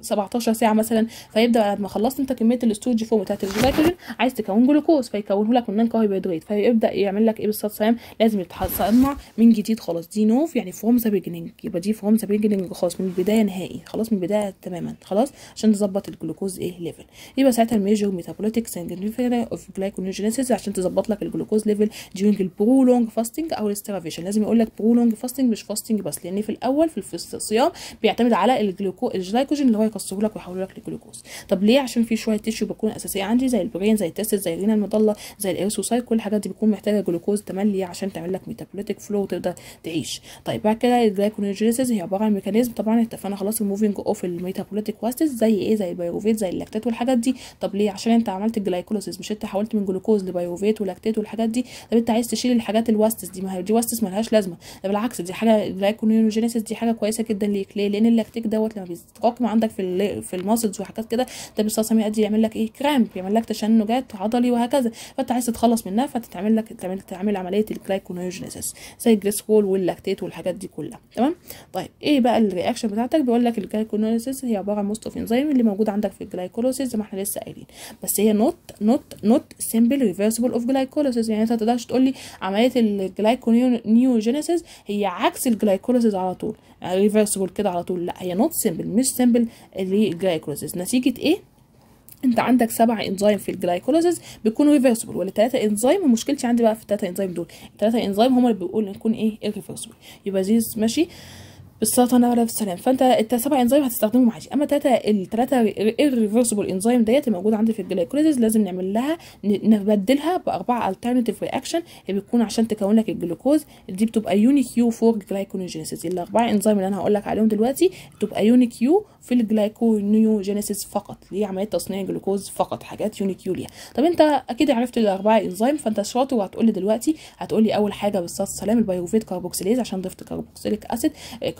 17 ساعه مثلا فيبدا بعد ما خلصت انت كميه الاستورج فوق بتاعت الجلايكوجين عايز تكون جلوكوز فيكونه لك من نون كربوهيدرات فيبدا يعمل لك ايه بالصلاه والسلام لازم يتصنع من جديد خلاص دي نوف يعني فروم ذا بيجنينج يبقى دي فروم ذا بيجنينج خلاص من البدايه نهائي خلاص من البدايه تماما خلاص عشان تظبط الجلوكوز ايه ليفل يبقى ساعتها الميجر ميتابوليتيك سنجنيفيرا اوف جلايكونيوجينيسيس عشان تظبط لك الجلوكوز ليفل during البرولونج فاستنج او الاسترافيشن لازم يقول لك برولونج فاستنج مش فاستنج بس لان في الاول في الصيام بيعتمد على الجلوكو الجلايكوجين اللي هو يكسره لك ويحوله لك لجلوكوز طب ليه عشان في شويه تيشو بتكون اساسيه عندي زي البرين زي التست زي الرينا المضله زي الاريثروسايت كل الحاجات دي بتكون محتاجه جلوكوز تملي عشان تعمل لك ميتابوليتيك فلو وتقدر تعيش طيب بعد كده الجلايكونيوجينيسيس هي عباره عن ميكانيزم طبعا اتفقنا خلاص الموفينج اوف الميتابوليتيك واستس زي ايه زي البيروفيت زي اللاكتات والحاجات دي طب ليه عشان انت عملت الجلايكوليسيس مش انت حولت من جلوكوز لبيروفيت ولاكتات والحاجات دي طب انت عايز تشيل الحاجات الواستس دي ما هي دي واستس ملهاش لازمه ده بالعكس دي حاجه الجلايكونيوجينيسيس دي حاجه كويسه جدا ليك ليه لان اللاكتيك دوت لما بيتراكم عندك في في الماسلز وحاجات كده ده بالصلصه يؤدي يعمل لك ايه كرامب يعمل لك تشنجات عضلي وهكذا فانت عايز تتخلص منها فتتعمل لك تعمل تعمل عمليه الجلايكونيوجينيسيس زي الجليسرول واللاكتات والحاجات دي كلها تمام طيب ايه بقى الرياكشن بتاعتك بيقول لك الجلايكونيوجينيسيس هي عباره عن موست اوف انزيم اللي موجود عندك في الجلايكوليسيس زي ما احنا لسه قايلين بس هي نوت نوت نوت سيمبل ريفرسبل اوف جلايكوليسيس يعني انت ما تقدرش تقول لي عمليه الجلايكونيوجينيسيس هي عكس الجلايكوليسيس على طول ريفرسبل كده على طول لا هي نوت سيمبل مش سيمبل للجلايكوليسيس نتيجه ايه انت عندك سبع انزيم في الجلايكوليسيس بيكونوا ريفرسبل ولا ثلاثه انزيم ومشكلتي عندي بقى في الثلاثه انزيم دول الثلاثه انزيم هم اللي بيقولوا يكون ايه irreversible يبقى زيز ماشي بالسلطه على السلام فانت انت سبع انزيم هتستخدمهم عادي اما الثلاثه الثلاثه irreversible انزيم ديت الموجوده عندي في الجلايكوليسيس لازم نعمل لها نبدلها باربعه alternative رياكشن اللي بتكون عشان تكون لك الجلوكوز دي بتبقى يونيكيو فور جلايكونيوجينيسيس الاربعه انزيم اللي انا هقول لك عليهم دلوقتي بتبقى يونيكيو في الجلايكونيوجينيسيس فقط اللي هي عمليه تصنيع الجلوكوز فقط حاجات يونيكيو ليها طب انت اكيد عرفت الاربعه انزيم فانت شاطر وهتقول لي دلوقتي هتقول لي اول حاجه بالصلاه والسلام البيروفيت كاربوكسيليز عشان ضفت كاربوكسيليك اسيد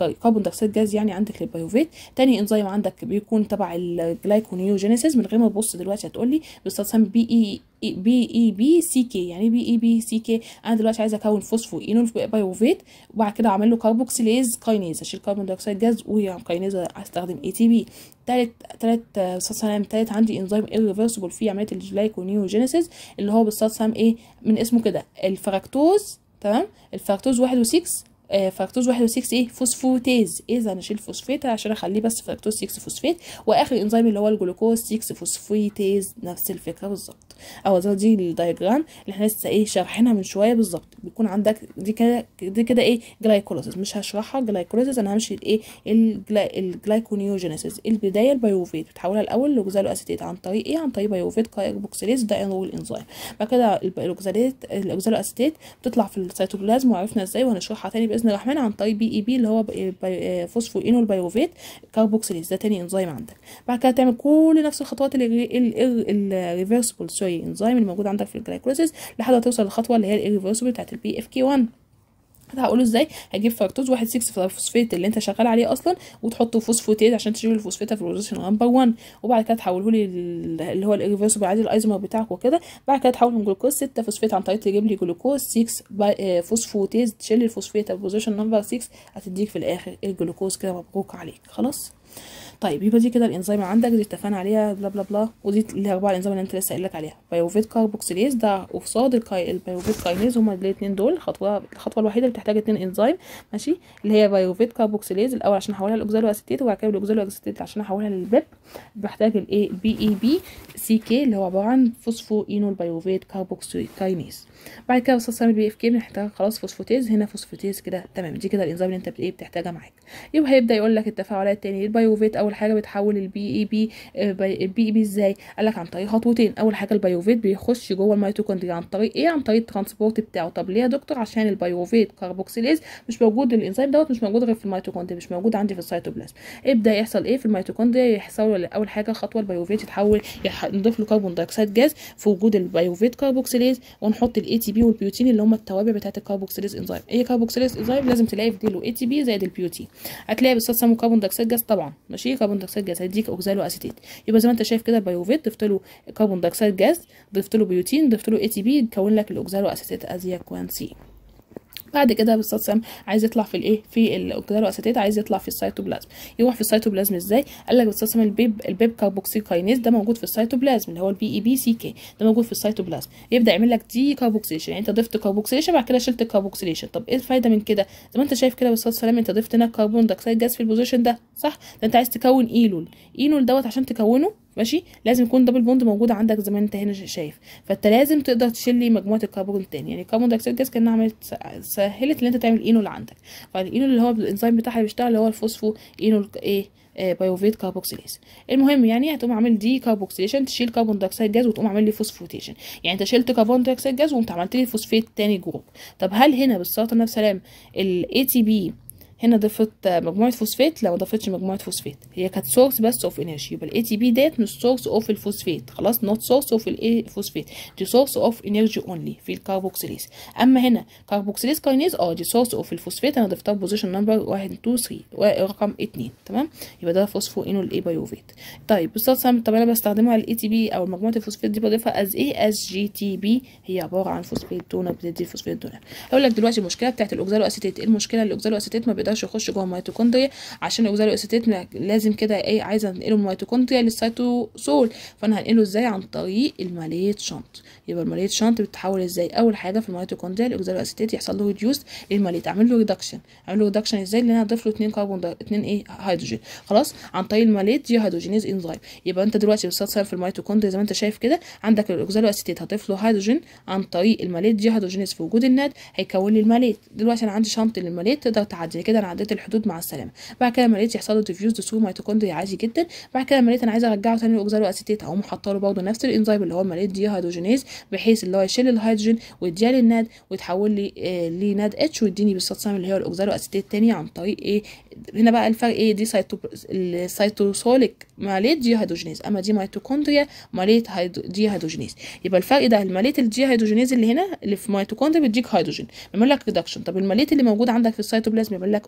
كربون دايوكسيد جاز يعني عندك للبيوفيت تاني انزيم عندك بيكون تبع الجلايكونيوجينيسيس من غير ما تبص دلوقتي هتقولي بيستخدم بي اي بي اي بي سي كي يعني بي اي بي سي كي انا دلوقتي عايزه اكون فوسفو اينول بايوفيت وبعد كده اعمل له كاربوكسيليز كاينيز اشيل كربون دايوكسيد جاز وكاينيز استخدم اي تي بي تالت تالت سلام تالت عندي انزيم irreversible في عمليه الجلايكونيوجينيسيس اللي هو بيستخدم ايه من اسمه كده الفراكتوز تمام الفراكتوز واحد وسكس آه فراكتوز واحد وسكس ايه فوسفوتيز اذا انا اشيل فوسفيت عشان اخليه بس فراكتوز 6 فوسفيت واخر انزيم اللي هو الجلوكوز 6 فوسفيتيز نفس الفكره بالظبط او زي دي الدايجرام اللي احنا لسه ايه شارحينها من شويه بالظبط بيكون عندك دي كده دي كده ايه جلايكوليسيس مش هشرحها جلايكوليسيس انا همشي ايه الجلا الجلايكونيوجينيسيس البدايه البيوفيت بتحولها الاول لوكزالو اسيتيت عن طريق ايه عن طريق بيوفيت كاربوكسيليز ده اول انزيم بعد كده الاوكزاليت الاوكزالو اسيتيت بتطلع في السيتوبلازم وعرفنا ازاي وهنشرحها تاني باذن الرحمن عن طريق بي اي بي اللي هو فوسفو اينول بايوفيت كاربوكسيليز ده تاني انزيم عندك بعد كده تعمل كل نفس الخطوات الريفرسبل سوري انزيم اللي موجود عندك في الجلايكوليسيس لحد ما توصل للخطوه اللي هي الريفرسبل بتاعت البي اف كي 1 هقوله ازاي هجيب فركتوز واحد 6 فوسفيت اللي انت شغال عليه اصلا وتحطه فوسفوتيد عشان تشيل الفوسفيت في البوزيشن نمبر 1 وبعد كده تحوله لي اللي هو الريفرسبل عادي الايزومر بتاعك وكده بعد كده تحوله من جلوكوز 6 فوسفيت عن طريق تجيب لي جلوكوز 6 فوسفوتيز تشيل الفوسفيت في البوزيشن نمبر 6 هتديك في الاخر الجلوكوز كده مبروك عليك خلاص طيب يبقى دي كده الانزيم عندك دي اتفقنا عليها بلا بلا بلا ودي الاربعه الانزيم اللي انت لسه قايل لك عليها بايوفيت كاربوكسيليز ده قصاد الكاي البايوفيت كاينيز هما الاثنين دول الخطوه الخطوه الوحيده اللي بتحتاج اتنين انزيم ماشي اللي هي بايوفيت كاربوكسيليز الاول عشان احولها لاوكزالو اسيتيت وبعد كده الاوكزالو اسيتيت عشان احولها للبيب بحتاج الايه البي اي بي سي كي اللي هو عباره عن فوسفو اينول بايوفيت كاربوكسيليز بعد كده بستخدم البي اف كي بنحتاج خلاص فوسفوتيز هنا فوسفوتيز كده تمام دي كده الانزيم اللي انت ايه بتحتاجها معاك يبقى هيبدا يقول لك التفاعلات تاني البايوفيت اول حاجه بتحول البي اي بي البي اي بي ازاي قال لك عن طريق خطوتين اول حاجه البايوفيت بيخش جوه الميتوكوندريا عن طريق ايه عن طريق الترانسبورت بتاعه طب ليه يا دكتور عشان البايوفيت كاربوكسيليز مش موجود الانزيم دوت مش موجود غير في الميتوكوندريا مش موجود عندي في السيتوبلازم ابدا يحصل ايه في الميتوكوندريا يحصل اول حاجه خطوه البايوفيت يتحول نضيف له كربون دايوكسيد جاز في وجود البايوفيت كاربوكسيليز ونحط الاي تي بي والبيوتين اللي هم التوابع بتاعه الكاربوكسيليز انزيم ايه كاربوكسيليز انزيم لازم تلاقي في ديله اي تي بي زائد البيوتين هتلاقي بالصوت كربون دايوكسيد جاز طبعا ماشي كربون دايوكسيد جاز هيديك اوكزالو اسيتيت يبقى زي ما انت شايف كده البيوفيت ضفت له كربون دايوكسيد جاز ضفت له بيوتين ضفت له اي تي بي يكون لك الاوكزالو اسيتيت ازياكوان سي بعد كده بالصوت عايز يطلع في الايه في الاوكزالو اسيتيت عايز يطلع في السيتوبلازم يروح في السيتوبلازم ازاي قال لك بالصوت البيب البيب كاربوكسيل كاينيز ده موجود في السيتوبلازم اللي هو البي اي بي سي كي ده موجود في السيتوبلازم يبدا يعمل لك دي كاربوكسيليشن يعني انت ضفت كاربوكسيليشن بعد كده شلت الكاربوكسيليشن طب ايه الفايده من كده زي ما انت شايف كده بالصوت سلام انت ضفت هنا كربون دايوكسيد جاز في البوزيشن ده صح ده انت عايز تكون ايلول ايلول دوت عشان تكونه ماشي لازم يكون دبل بوند موجود عندك زي ما انت هنا شايف فانت لازم تقدر تشيل لي مجموعه الكربون التاني يعني الكربون دايوكسيد جاز كانها عملت سهلت ان انت تعمل اينول عندك فالاينول اللي هو الانزيم بتاعها اللي بيشتغل اللي هو الفوسفو اينول ايه آه بايوفيت كاربوكسيليز المهم يعني هتقوم عامل دي كاربوكسيليشن تشيل كربون دايوكسيد جاز وتقوم عامل لي فوسفوتيشن يعني انت شلت كربون دايوكسيد جاز وقمت عملت لي فوسفيت تاني جروب طب هل هنا بالصلاه النبي سلام الاي تي بي هنا ضفت مجموعه فوسفات لا ما ضفتش مجموعه فوسفات هي كانت سورس بس اوف انرجي يبقى الاي تي بي ديت مش سورس اوف الفوسفات خلاص نوت سورس اوف الاي فوسفات دي سورس اوف انرجي اونلي في الكاربوكسيليز اما هنا كاربوكسيليز كاينيز اه دي سورس اوف الفوسفات انا ضفتها بوزيشن نمبر 1 2 3 رقم 2 تمام يبقى ده فوسفو انو الاي بايوفيت طيب بالصوت طب انا بستخدمها على الاي تي بي او مجموعه الفوسفات دي بضيفها از ايه از جي تي بي هي عباره عن فوسفات دونر بتدي فوسفات دونر اقول لك دلوقتي المشكله بتاعت الاوكزالو اسيتيت ايه المشكله الاوكزالو اسيتيت ما بيقدرش يخش جوه الميتوكوندريا عشان الاوكزالو اسيتيت لازم كده ايه عايزه انقله من الميتوكوندريا للسيتوسول فانا هنقله ازاي عن طريق الماليت شنط يبقى الماليت شنط بتتحول ازاي اول حاجه في الميتوكوندريا الاوكزالو اسيتيت يحصل له ريديوس للماليت اعمل له ريدكشن اعمل له ريدكشن ازاي لان انا اضيف له 2 كربون اتنين ايه هيدروجين خلاص عن طريق الماليت دي هيدروجينيز انزيم يبقى انت دلوقتي بتستخدم في الميتوكوندريا زي ما انت شايف كده عندك الاوكزالو اسيتيت هضيف له هيدروجين عن طريق الماليت دي هيدروجينيز في وجود الناد هيكون لي الماليت دلوقتي انا عندي شنط للماليت تقدر تعدي كده انا عديت الحدود مع السلامه بعد كده ماليت يحصل له ديفيوز ثرو ميتوكوندريا عادي جدا بعد كده ماليت انا عايزه ارجعه تاني لاوكزالو اسيتيت اقوم حاطه له برضه نفس الانزيم اللي هو الماليت دي هيدروجينيز بحيث اللي هو يشيل الهيدروجين ويديها للناد ويتحول لي آه لناد اتش ويديني بالصوت اللي هو الاوكزالو اسيتيت تاني عن طريق ايه هنا بقى الفرق ايه دي سيتو السيتوسوليك ماليت دي هيدروجينيز اما دي ميتوكوندريا ماليت هيدو دي هيدروجينيز يبقى الفرق ده الماليت الدي هيدروجينيز اللي هنا اللي في ميتوكوندريا بيديك هيدروجين بيعمل لك ريدكشن طب الماليت اللي موجود عندك في السيتوبلازم بيعمل لك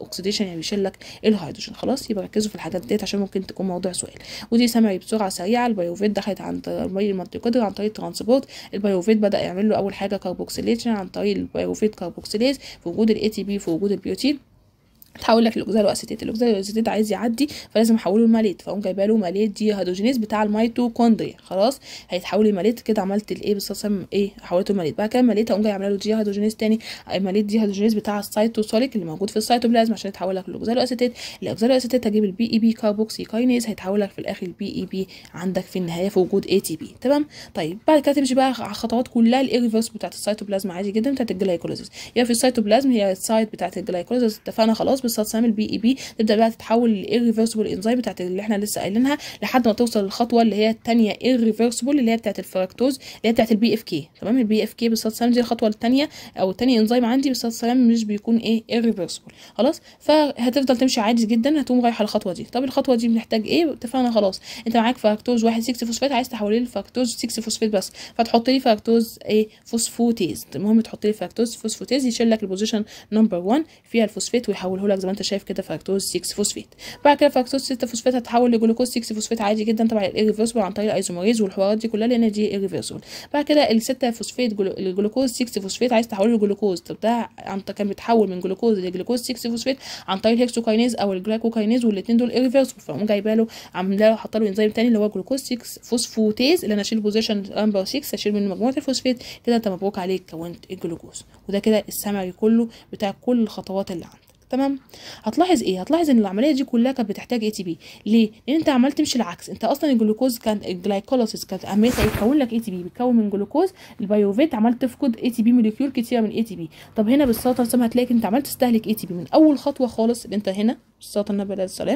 اوكسيديشن يعني بيشيل لك الهيدروجين خلاص يبقى ركزوا في الحاجات ديت عشان ممكن تكون موضوع سؤال ودي سمري بسرعه سريعه البيوفيت دخلت عن طريق الميتوكوندريا عن طريق الترانسبورت البيوفيت بدا يعمل له اول حاجه كاربوكسيليشن عن طريق البيوفيت كاربوكسيليز في وجود الاي تي بي في وجود البيوتين تحول لك الاوكزالو اسيتيت الاوكزالو اسيتيت عايز يعدي فلازم احوله لماليت فاقوم جايبه له ماليت دي هيدروجينيز بتاع الميتوكوندريا خلاص هيتحول لماليت كده عملت الايه بالصلصه ايه حولته لماليت بعد كده ماليت اقوم جاي عامله له دي هيدروجينيز تاني ماليت دي هيدروجينيز بتاع السيتوسوليك اللي موجود في السيتوبلازم عشان يتحول لك الاوكزالو اسيتيت الاوكزالو اسيتيت هجيب البي اي بي كاربوكسي كاينيز هيتحول لك في الاخر البي اي بي عندك في النهايه في وجود اي تي بي تمام طيب بعد كده تمشي بقى على الخطوات كلها الايرفيرس بتاعت السيتوبلازم عادي جدا بتاعت الجلايكوليزيس يبقى في السيتوبلازم هي السايت بتاعت الجلايكوليزيس اتفقنا خلاص بالصلصه البي اي بي تبدا بقى تتحول للإيرفيرسبل انزيم بتاعت اللي احنا لسه قايلينها لحد ما توصل للخطوه اللي هي الثانيه إيرفيرسبل اللي هي بتاعت الفركتوز اللي هي بتاعت البي اف كي تمام البي اف كي بالصلصه السلام دي الخطوه الثانيه او الثاني انزيم عندي بالصلصه السلام مش بيكون ايه إيرفيرسبل خلاص فهتفضل تمشي عادي جدا هتقوم رايحه الخطوه دي طب الخطوه دي بنحتاج ايه اتفقنا خلاص انت معاك فركتوز 1 6 فوسفات عايز تحوليه لفركتوز 6 فوسفات بس فتحط لي فركتوز ايه فوسفوتيز المهم تحط لي فركتوز فوسفوتيز يشيل لك البوزيشن نمبر 1 فيها الفوسفات ويحوله لك زي ما انت شايف كده فركتوز 6 فوسفات بعد كده فركتوز 6 فوسفات هتحول لجلوكوز 6 فوسفات عادي جدا طبعا الايرفيرسبل عن طريق الايزوميريز والحوارات دي كلها لان دي ايرفيرسبل بعد كده ال 6 فوسفات جلو... الجلوكوز 6 فوسفات عايز تحوله لجلوكوز طب ده عن كان بيتحول من جلوكوز لجلوكوز 6 فوسفات عن طريق الهكسوكاينيز او الجلايكوكاينيز والاثنين دول ايرفيرسبل فقوم جايبه له عامله له حاطه له انزيم تاني اللي هو جلوكوز 6 فوسفوتيز اللي انا اشيل بوزيشن نمبر 6 اشيل منه مجموعه الفوسفات كده انت مبروك عليك كونت الجلوكوز وده كده السمري كله بتاع كل الخطوات اللي عندك تمام هتلاحظ ايه هتلاحظ ان العمليه دي كلها كانت بتحتاج اي تي بي ليه لان انت عمال تمشي العكس انت اصلا الجلوكوز كان الجلايكوليسيس كانت عمليه يتكون لك اي تي بي بيتكون من جلوكوز البيوفيت عمال تفقد اي تي بي موليكيول كتيره من اي تي بي طب هنا بالسلطه السم هتلاقي انت عمال تستهلك اي تي بي من اول خطوه خالص اللي انت هنا بالسلطه النبي عليه السلام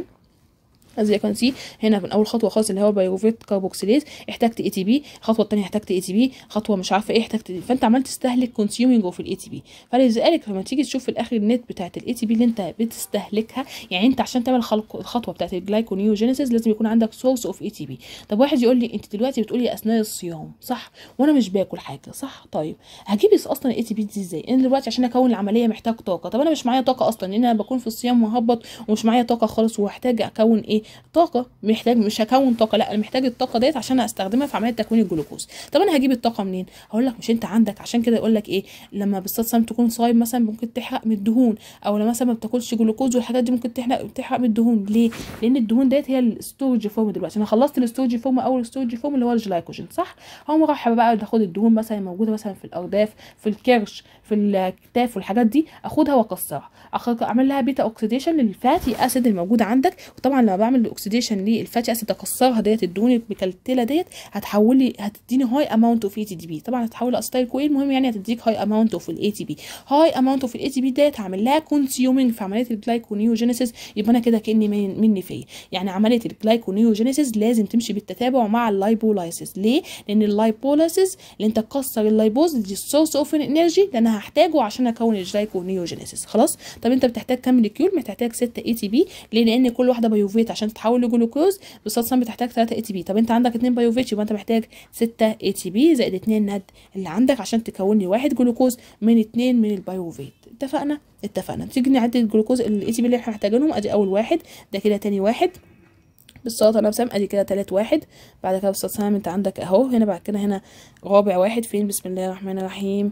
از يو كان سي هنا من اول خطوه خالص اللي هو بايوفيت كاربوكسيليز احتجت اي تي بي الخطوه الثانيه احتجت اي تي بي خطوه مش عارفه ايه احتجت فانت عمال تستهلك كونسيومينج اوف الاي تي بي فلذلك لما تيجي تشوف في الاخر النت بتاعت الاي تي بي اللي انت بتستهلكها يعني انت عشان تعمل الخطوه بتاعت الجلايكونيوجينيسيس لازم يكون عندك سورس اوف اي تي بي طب واحد يقول لي انت دلوقتي بتقولي اثناء الصيام صح وانا مش باكل حاجه صح طيب هجيب اصلا الاي تي بي دي ازاي انا دلوقتي عشان اكون العمليه محتاج طاقه طب انا مش معايا طاقه اصلا لان انا بكون في الصيام مهبط ومش معايا طاقه خالص وهحتاج اكون ايه طاقه محتاج مش هكون طاقه لا انا محتاج الطاقه ديت عشان استخدمها في عمليه تكوين الجلوكوز طب انا هجيب الطاقه منين هقول لك مش انت عندك عشان كده يقول لك ايه لما بالصدفه تكون صايم مثلا ممكن تحرق من الدهون او لما مثلا ما بتاكلش جلوكوز والحاجات دي ممكن تحرق تحرق من الدهون ليه لان الدهون ديت هي الستورج فورم دلوقتي انا خلصت الستورج فورم او الستورج فورم اللي هو الجلايكوجين صح هقوم رايحه بقى تاخد الدهون مثلا موجوده مثلا في الارداف في الكرش في الكتاف والحاجات دي اخدها واكسرها اعمل لها بيتا اوكسيديشن للفاتي اسيد الموجوده عندك وطبعا لما بعمل اوكسيديشن للفاتي اسيد اكسرها ديت الدهون المكلتله ديت هتحول لي هتديني هاي اماونت اوف اي تي دي بي طبعا هتحول لاسيتايل كوين المهم يعني هتديك هاي اماونت اوف الاي تي بي هاي اماونت اوف الاي تي بي ديت هعمل لها كونسيومينج في عمليه الجلايكونيوجينيسيس يبقى انا كده كاني مني فيا يعني عمليه الجلايكونيوجينيسيس لازم تمشي بالتتابع مع اللايبولايسيس ليه لان اللايبولايسيس اللي انت تكسر اللايبوز دي السورس اوف انرجي اللي انا هحتاجه عشان اكون الجلايكونيوجينيسيس خلاص طب انت بتحتاج كام موليكيول محتاج 6 اي تي بي ليه لان كل واحده بايوفيت عشان تتحول لجلوكوز بالصدفه بتحتاج 3 اي تي بي طب انت عندك 2 بايوفيت يبقى انت محتاج 6 اي تي بي زائد 2 ند اللي عندك عشان تكون لي واحد جلوكوز من 2 من البايوفيت اتفقنا اتفقنا تيجي نعد الجلوكوز الاي تي بي اللي احنا محتاجينهم ادي اول واحد ده كده تاني واحد بالصلاه على نفسها ادي كده تالت واحد بعد كده بالصلاه على انت عندك اهو هنا بعد كده هنا رابع واحد فين بسم الله الرحمن الرحيم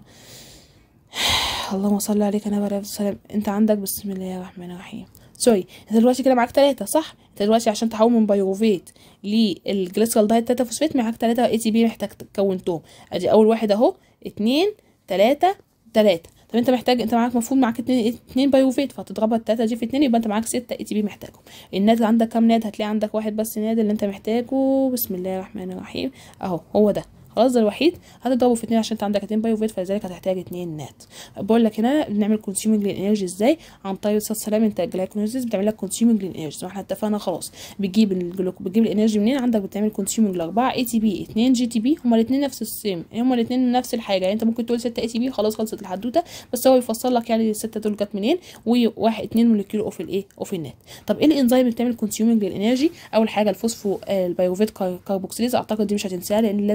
اللهم صل عليك انا عليه السلام انت عندك بسم الله الرحمن الرحيم سوري انت دلوقتي كده معاك تلاتة صح انت دلوقتي عشان تحول من بايوفيت للجليسرال دايت تاتا فوسفات معاك تلاتة اي تي بي محتاج كونتهم ادي اول واحد اهو اتنين تلاتة تلاتة طب انت محتاج انت معاك مفروض معاك اتنين, اتنين بايوفيت فهتضربها التلاتة دي في اتنين يبقى انت معاك ستة اي تي بي محتاجهم الناد عندك كام ناد هتلاقي عندك واحد بس ناد اللي انت محتاجه بسم الله الرحمن الرحيم اهو هو ده خلاص ده الوحيد هتضربه في اتنين عشان انت عندك اتنين بايوفيت فلذلك هتحتاج اتنين نات بقول لك هنا بنعمل كونسيومنج للانرجي ازاي عن طريق صوت سلام انت الجلايكونيزيس بتعمل لك كونسيومنج للانرجي زي ما احنا اتفقنا خلاص بتجيب الجلوك بتجيب الانرجي منين عندك بتعمل كونسيومنج لاربعه اي تي بي اتنين جي تي بي هما الاتنين نفس السيم هما الاتنين نفس الحاجه يعني انت ممكن تقول 6 اي تي بي خلاص خلصت الحدوته بس هو يفصل لك يعني السته دول جت منين وواحد اتنين موليكيول اوف الايه اوف النات طب ايه الانزيم اللي بتعمل كونسيومنج للانرجي اول حاجه الفوسفو البيوفيت كاربوكسيليز اعتقد دي مش هتنساها لان لازم يكون معاها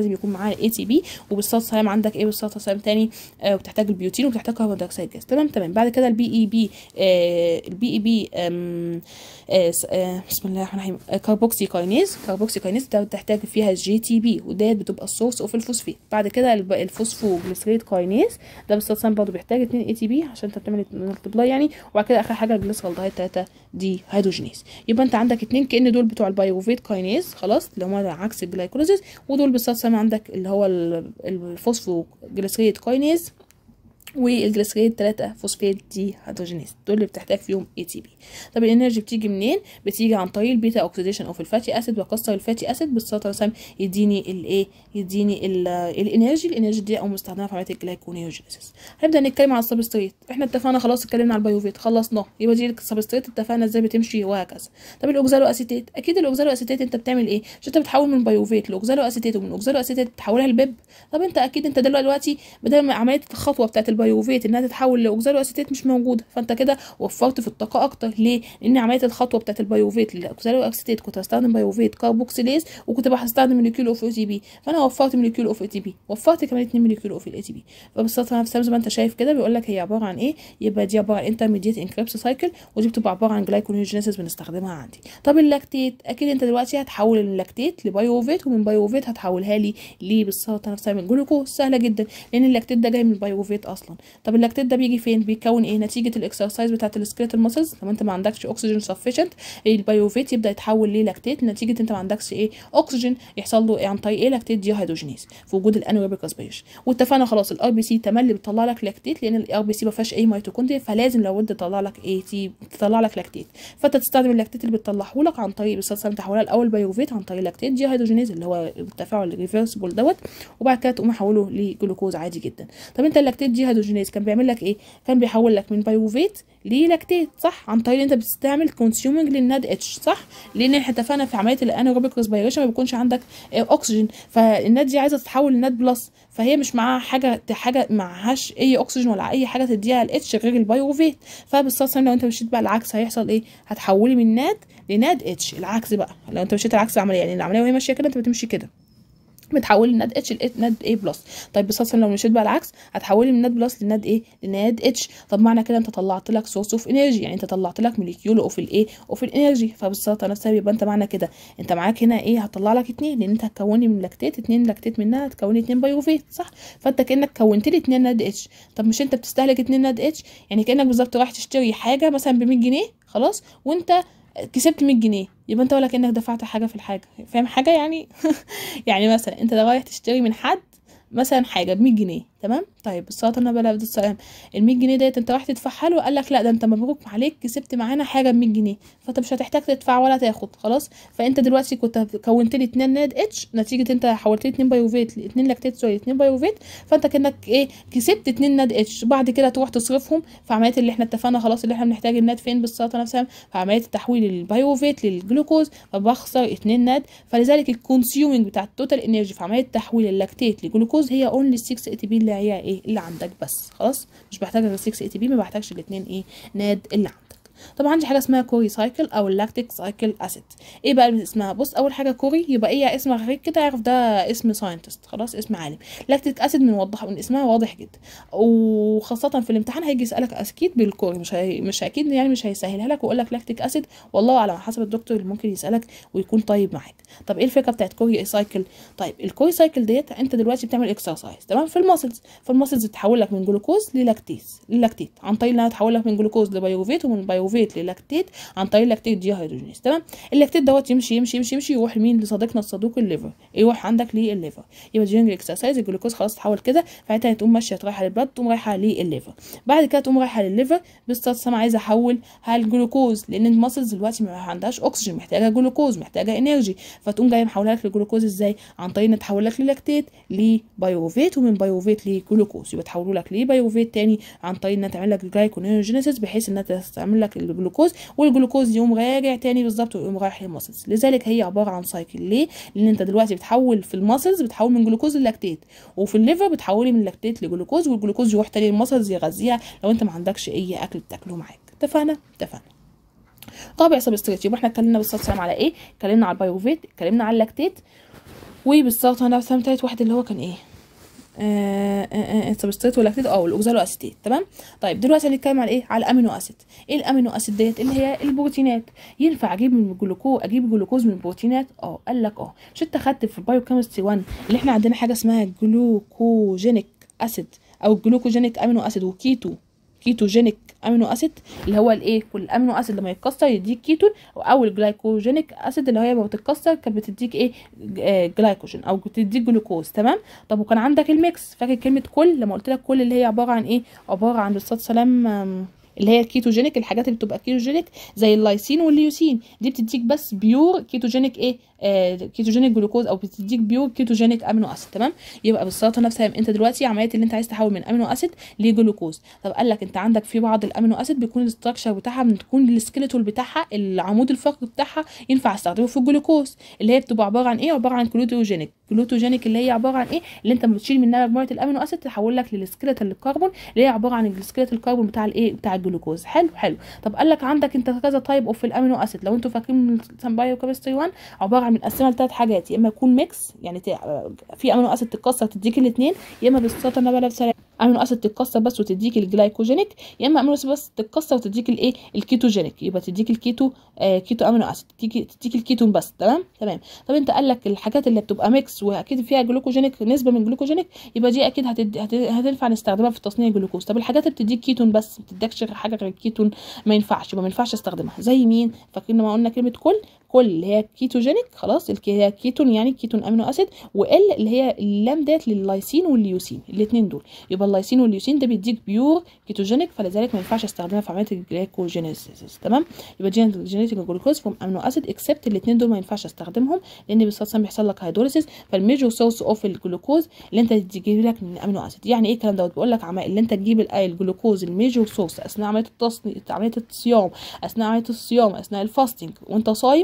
معاها الاي تي بي وبالصوت سلام عندك ايه بالصوت سلام تاني آه وبتحتاج البيوتين وبتحتاج كربون دايوكسيد جاز تمام تمام بعد كده البي اي بي آه البي اي بي آم، آه س- آه بسم الله الرحمن الرحيم آه، كاربوكسي كاينيز كاربوكسي كاينيز ده بتحتاج فيها الجي تي بي وديت بتبقى السورس اوف الفوسفيت بعد كده الب- الفوسفوجليسريد كاينيز ده بالصوت سلام برضه بيحتاج 2 اي تي بي عشان انت بتعمل ملتبلاي يعني وبعد كده اخر حاجه الجليسرالدهيد 3 دي هيدروجينيز يبقى انت عندك اتنين كأن دول بتوع البيروفيت كاينيز خلاص اللي هم عكس الجلايكوليزيس ودول بالصوت سلام عندك اللي هو ال- الفوسفوجليسريد كاينيز والجليسريد 3 فوسفات دي هيدروجينيز دول اللي بتحتاج فيهم اي تي بي طب الانرجي بتيجي منين بتيجي عن طريق البيتا اوكسيديشن اوف الفاتي اسيد بكسر الفاتي اسيد بالسطر سام يديني الايه يديني ال- الانرجي الانرجي دي او مستخدمه في عمليه الجلايكونيوجينيسيس هنبدا نتكلم على السبستريت احنا اتفقنا خلاص اتكلمنا على البيوفيت خلصناه يبقى دي السبستريت اتفقنا ازاي بتمشي وهكذا طب الاوكزالو اسيتيت اكيد الاوكزالو اسيتيت انت بتعمل ايه مش انت بتحول من بيوفيت لاوكزالو اسيتيت ومن اوكزالو اسيتيت تحولها لبيب طب انت اكيد انت دلوقتي بدل ما عمليه الخطوه بتاعت البيوفيت انها تتحول لاوكزالو اسيتيت مش موجوده فانت كده وفرت في الطاقه اكتر ليه لان عمليه الخطوه بتاعت البيوفيت للاوكزالو اسيتيت كنت هستخدم بيوفيت كاربوكسيليز وكنت بقى هستخدم موليكيول اوف اي تي بي فانا وفرت موليكيول اوف اي تي بي وفرت كمان 2 موليكيول اوف الاي تي بي فبالظبط نفسها زي ما انت شايف كده بيقول لك هي عباره عن ايه يبقى دي عباره عن انترميديت انكريبس سايكل ودي بتبقى عباره عن جلايكونيوجينيسيس بنستخدمها عندي طب اللاكتيت اكيد انت دلوقتي هتحول اللاكتيت لبيوفيت ومن بيوفيت هتحولها لي ليه بالسلطه نفسها من جلوكوز سهله جدا لان اللاكتيت ده جاي من البيوفيت اصلا طب اللاكتيت ده بيجي فين بيتكون ايه نتيجه الاكسرسايز بتاعت السكيلتال ماسلز لما انت ما عندكش اكسجين سفيشنت البيوفيت يبدا يتحول للاكتيت نتيجه انت ما عندكش ايه اكسجين يحصل له إيه عن طريق ايه لاكتيت دي هيدروجينيز في وجود الانويبيك ريسبيريشن واتفقنا خلاص الار بي سي تملي بتطلع لك لاكتيت لان الار بي سي ما فيهاش اي ميتوكوندريا فلازم لو انت تطلع لك اي تي تطلع لك لاكتيت فانت تستخدم اللاكتيت اللي بتطلعه لك عن طريق بالصلصه تحولها الاول بيوفيت عن طريق لاكتيت دي هيدروجينيز اللي هو التفاعل الريفرسبل دوت وبعد كده تقوم محوله لجلوكوز عادي جدا طب انت اللاكتيت دي هيدروجينيز كان بيعمل لك ايه كان بيحول لك من بيوفيت للاكتيت صح عن طريق ان انت بتستعمل كونسيومنج للناد اتش صح لان احنا اتفقنا في عمليه الانيروبيك ريسبيريشن ما بيكونش عندك آه، اكسجين فالناد دي عايزه تتحول لناد بلس فهي مش معاها حاجه حاجه معهاش اي اكسجين ولا اي حاجه تديها الاتش غير البيوفيت فبالصلصه لو انت مشيت بقى العكس هيحصل ايه هتحولي من ناد لناد اتش العكس بقى لو انت مشيت العكس العمليه يعني العمليه وهي ماشيه كده انت بتمشي كده بتحولي الناد اتش لناد اي بلس طيب بالصلصه لو مشيت بقى العكس هتحولي من ناد بلس لناد ايه لناد اتش طب معنى كده انت طلعت لك سورس اوف انرجي يعني انت طلعت لك موليكيول اوف الايه اوف الانرجي فبالصلصه نفسها يبقى انت معنى كده انت معاك هنا ايه هتطلع لك اتنين لان انت هتكوني من لاكتيت اتنين لاكتيت منها هتكوني اتنين بايوفيت صح فانت كانك كونت لي اتنين ناد اتش طب مش انت بتستهلك اتنين ناد اتش يعني كانك بالظبط رايح تشتري حاجه مثلا ب 100 جنيه خلاص وانت كسبت 100 جنيه يبقى انت ولا كانك دفعت حاجه في الحاجه فاهم حاجه يعني يعني مثلا انت لو رايح تشتري من حد مثلا حاجه ب 100 جنيه تمام طيب بالصلاه على النبي عليه السلام ال 100 جنيه ديت انت رايح تدفعها له وقال لك لا ده انت مبروك عليك كسبت معانا حاجه ب 100 جنيه فانت مش هتحتاج تدفع ولا تاخد خلاص فانت دلوقتي كنت كونت لي 2 ناد اتش نتيجه انت حولت لي 2 بايوفيت ل 2 لاكتيت سوري 2 بايوفيت فانت كانك ايه كسبت 2 ناد اتش بعد كده تروح تصرفهم في عمليه اللي احنا اتفقنا خلاص اللي احنا بنحتاج الناد فين بالصلاه على نفسها في عمليه تحويل البايوفيت للجلوكوز فبخسر 2 ناد فلذلك الكونسيومينج بتاع التوتال انرجي في عمليه تحويل اللاكتيت لجلوكوز هي اونلي 6 اي تي بي اللي هي ايه اللي عندك بس خلاص مش محتاجه غير 6 اي تي بي ما بحتاجش الاثنين ايه ناد اللي عندك طبعا عندي حاجه اسمها كوري سايكل او اللاكتيك سايكل اسيد ايه بقى اللي اسمها بص اول حاجه كوري يبقى ايه اسمها غريب كده اعرف ده اسم ساينتست خلاص اسم عالم لاكتيك اسيد من وضح من اسمها واضح جدا وخاصه في الامتحان هيجي يسالك اكيد بالكوري مش هي... مش اكيد يعني مش هيسهلها لك ويقول لك لاكتيك اسيد والله على حسب الدكتور اللي ممكن يسالك ويكون طيب معاك طب ايه الفكره بتاعت كوري سايكل طيب الكوري سايكل ديت انت دلوقتي بتعمل اكسرسايز تمام في الماسلز فالماسلز بتحول لك من جلوكوز للاكتيز للاكتيت عن طريق انها تحول لك من جلوكوز لبيوفيت ومن بيوفيت للاكتيت عن طريق اللاكتيت دي هيدروجينيز تمام اللاكتيت دوت يمشي يمشي يمشي يمشي يروح لمين لصديقنا الصدوق الليفر يروح عندك للليفر يبقى ديورنج اكسرسايز الجلوكوز خلاص اتحول كده فانت تقوم ماشيه رايحه للبلد تقوم رايحه للليفر بعد كده تقوم رايحه للليفر بالصدفه عايزه احول هالجلوكوز لان الماسلز دلوقتي ما عندهاش اكسجين محتاجه جلوكوز محتاجه انرجي فتقوم جايه محولها لك للجلوكوز ازاي عن طريق ان تحول لك للاكتيت لبيوفيت ومن بيوفيت لجلوكوز يبقى تحولوا لك لبيوفيت تاني عن طريق انها تعمل لك جلايكونيوجينيسيس بحيث انها تعمل لك الجلوكوز والجلوكوز يقوم راجع تاني بالظبط ويقوم رايح للماسلز لذلك هي عباره عن سايكل ليه لان انت دلوقتي بتحول في الماسلز بتحول من جلوكوز للاكتيت وفي الليفر بتحولي من لاكتيت لجلوكوز والجلوكوز يروح تاني للماسلز يغذيها لو انت ما عندكش اي اكل بتاكله معاك اتفقنا اتفقنا رابع سبستريت يبقى احنا اتكلمنا بالصلاه والسلام على ايه اتكلمنا على البيوفيت اتكلمنا على اللاكتيت وبالظبط هنفهم تالت واحد اللي هو كان ايه سبستريت ولاكتيد او الاوكزالو اسيتيت تمام طيب دلوقتي هنتكلم على ايه على الامينو اسيد ايه الامينو اسيد ديت اللي هي البروتينات ينفع اجيب من الجلوكو اجيب جلوكوز من البروتينات اه قال لك اه مش انت خدت في البايو كيمستري 1 اللي احنا عندنا حاجه اسمها جلوكوجينيك اسيد او جلوكوجينيك امينو اسيد وكيتو كيتوجينيك امينو اسيد اللي هو الايه كل الامينو اسيد لما يتكسر يديك كيتون او الجلايكوجينيك اسيد اللي هي لما بتتكسر كانت بتديك ايه جلايكوجين او بتديك جلوكوز تمام طب وكان عندك الميكس فاكر كلمه كل لما قلت لك كل اللي هي عباره عن ايه عباره عن بالصلاه سلام اللي هي الكيتوجينيك الحاجات اللي بتبقى كيتوجينيك زي اللايسين والليوسين دي بتديك بس بيور كيتوجينيك ايه آه كيتوجينيك جلوكوز او بتديك بيور كيتوجينيك امينو اسيد تمام يبقى بالصلاه نفسها انت دلوقتي عمليه اللي انت عايز تحول من امينو اسيد لجلوكوز طب قال لك انت عندك في بعض الامينو اسيد بيكون الاستراكشر بتاعها بتكون السكيلتول بتاعها العمود الفقري بتاعها ينفع استخدمه في الجلوكوز اللي هي بتبقى عباره عن ايه عباره عن جلوتوجينيك جلوتوجينيك اللي هي عباره عن ايه اللي انت بتشيل منها مجموعه الامينو اسيد تحول لك للسكيلتال الكربون اللي هي عباره عن السكيلتال الكربون بتاع الايه بتاع الجلوكوز حلو حلو طب قال لك عندك انت كذا تايب اوف الامينو اسيد لو انتوا فاكرين من سامبايو كيمستري 1 عباره عن متقسمه لثلاث حاجات يا اما يكون ميكس يعني في امينو اسيد تتكسر تديك الاثنين يا اما بالسلطه انا بلا امينو اسيد تتكسر بس وتديك الجلايكوجينيك يا اما امينو اسيد بس تتكسر وتديك الايه الكيتوجينيك يبقى تديك الكيتو آه كيتو امينو اسيد تديك تديك الكيتون بس تمام تمام طب انت قال لك الحاجات اللي بتبقى ميكس واكيد فيها جلوكوجينيك نسبه من جلوكوجينيك يبقى دي اكيد هتد... هت... هتنفع نستخدمها في تصنيع الجلوكوز طب الحاجات اللي بتديك كيتون بس ما بتديكش حاجه غير الكيتون ما ينفعش يبقى ما ينفعش استخدمها زي مين فاكرين ما قلنا كلمه كل كل اللي هي كيتوجينيك خلاص اللي هي كيتون يعني كيتون امينو اسيد وال اللي هي اللام ديت لللايسين والليوسين الاثنين دول يبقى اللايسين والليوسين ده بيديك بيور كيتوجينيك فلذلك ما ينفعش استخدمها في عمليه الجلايكوجينيسيس تمام يبقى جينيتيك جلوكوز فروم امينو اسيد اكسبت الاثنين دول ما ينفعش استخدمهم لان بالصلصه بيحصل لك هيدروليسيس فالميجور سورس اوف الجلوكوز اللي انت تجيب لك من امينو اسيد يعني ايه الكلام دوت بيقول لك عمال اللي انت تجيب الجلوكوز الميجور سورس اثناء عمليه التصنيع عمليه الصيام اثناء عمليه الصيام اثناء الفاستنج وانت صايم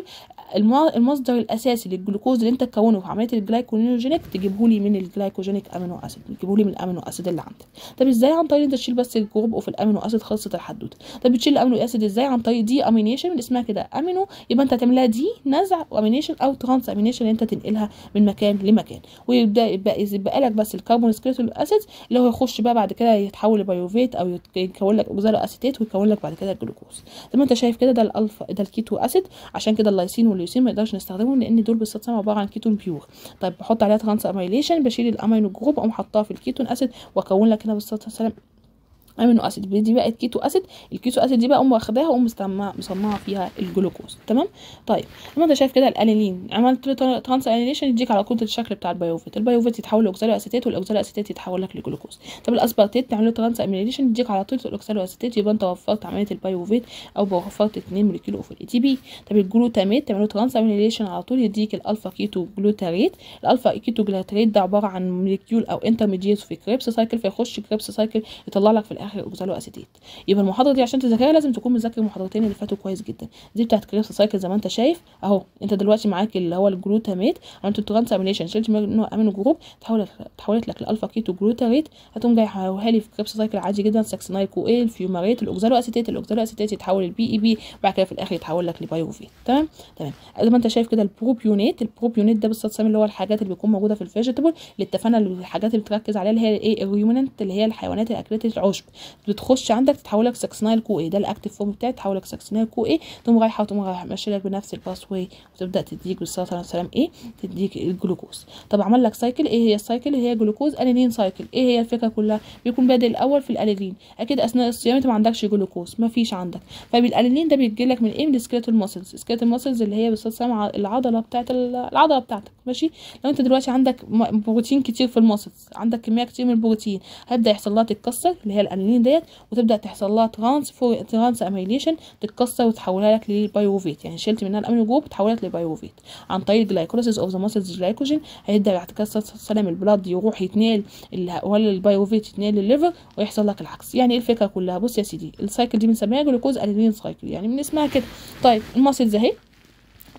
المصدر الاساسي للجلوكوز اللي انت تكونه في عمليه الجلايكوجينيك تجيبه لي من الجلايكوجينيك امينو اسيد تجيبه لي من الامينو اسيد اللي عندك طب ازاي عن طريق انت تشيل بس الجروب اوف الامينو اسيد خلصت الحدوته طب بتشيل الامينو اسيد ازاي عن طريق دي امينيشن اسمها كده امينو يبقى انت هتعملها دي نزع وامينيشن او ترانس امينيشن اللي انت تنقلها من مكان لمكان ويبدا يبقى يبقى لك بس الكربون سكريتول اسيد اللي هو يخش بقى بعد كده يتحول لبيوفيت او يكون لك اوكزالو اسيتيت ويكون لك بعد كده الجلوكوز زي ما انت شايف كده ده الالفا ده الكيتو اسيد عشان كده اللايسين والليوسين ما يقدرش نستخدمهم لان دول بالصدفه عباره عن كيتون بيور طيب بحط عليها ترانس اميليشن بشيل الامينو جروب اقوم حطها في الكيتون اسيد واكون لك هنا بالصدفه سلام امينو اسيد دي بقت كيتو اسيد الكيتو اسيد دي بقى اقوم واخداها واقوم مصنعه فيها الجلوكوز تمام طيب لما انت شايف كده الانيلين عملت له ترانس انيليشن يديك على طول الشكل بتاع البيوفيت البيوفيت يتحول لاوكسالو اسيتيت والاوكسالو اسيتيت يتحول لك لجلوكوز طب الاسبرتيت تعمل له ترانس انيليشن يديك على طول الاوكسالو اسيتيت يبقى انت وفرت عمليه البيوفيت او وفرت 2 موليكيول اوف الاي تي بي طب الجلوتاميت تعمل له ترانس انيليشن على طول يديك الالفا كيتو جلوتاريت الالفا كيتو جلوتاريت ده عباره عن موليكيول او انترميديت في كريبس سايكل فيخش كريبس سايكل يطلع لك في الاخر الاوكسالو اسيتيت يبقى المحاضره دي عشان تذاكرها لازم تكون مذاكر المحاضرتين اللي فاتوا كويس جدا دي بتاعت كريبس سايكل زي ما انت شايف اهو انت دلوقتي معاك اللي هو الجلوتاميت عملت ترانس اميليشن شلت منه امينو جروب تحولت تحولت لك الالفا كيتو جلوتاريت هتقوم جاي حولها لي في كريبس سايكل عادي جدا ساكسينايل كو ايه الفيوماريت الاوكزالو اسيتيت الاوكزالو اسيتيت يتحول للبي اي بي بعد كده في الاخر يتحول لك لبايوفيت تمام تمام زي ما انت شايف كده البروبيونيت البروبيونيت ده بالصدفه اللي هو الحاجات اللي بتكون موجوده في الفيجيتابل اللي اتفقنا الحاجات اللي بتركز عليها اللي هي ايه الريومننت اللي هي الحيوانات اللي اكلت العشب بتخش عندك تتحول لك ساكسينايل كو ايه ده الاكتيف فورم بتاعي تحول لك ساكسينايل كو ايه تقوم رايحه وتقوم رايحه ماشيه لك بنفس الباس واي وتبدا تديك بالصلاه على السلام ايه تديك الجلوكوز طب عمل لك سايكل ايه هي السايكل هي جلوكوز الانين سايكل ايه هي الفكره كلها بيكون بادئ الاول في الالانين اكيد اثناء الصيام انت ما عندكش جلوكوز ما فيش عندك فبالالانين ده بيجي لك من ايه من السكيلتال ماسلز السكيلتال ماسلز اللي هي بالصلاه العضله بتاعت العضله بتاعتك ماشي لو انت دلوقتي عندك بروتين كتير في الماسلز عندك كميه كتير من البروتين هيبدا يحصل لها تتكسر اللي هي الالانين ديت وتبدا تحصل لها ترانس فور ترانس اميليشن تتكسر وتحولها لك للبايوفيت يعني شلت منها الامينو جروب تحولها لك لبايوفيت عن طريق الجلايكوليسيس اوف ذا ماسلز جلايكوجين هيبدا يتكسر سلام البلاد يروح يتنقل ولا البايوفيت يتنقل للليفر ويحصل لك العكس يعني ايه الفكره كلها بص يا سيدي السايكل دي بنسميها جلوكوز الانين سايكل يعني من اسمها كده طيب الماسلز اهي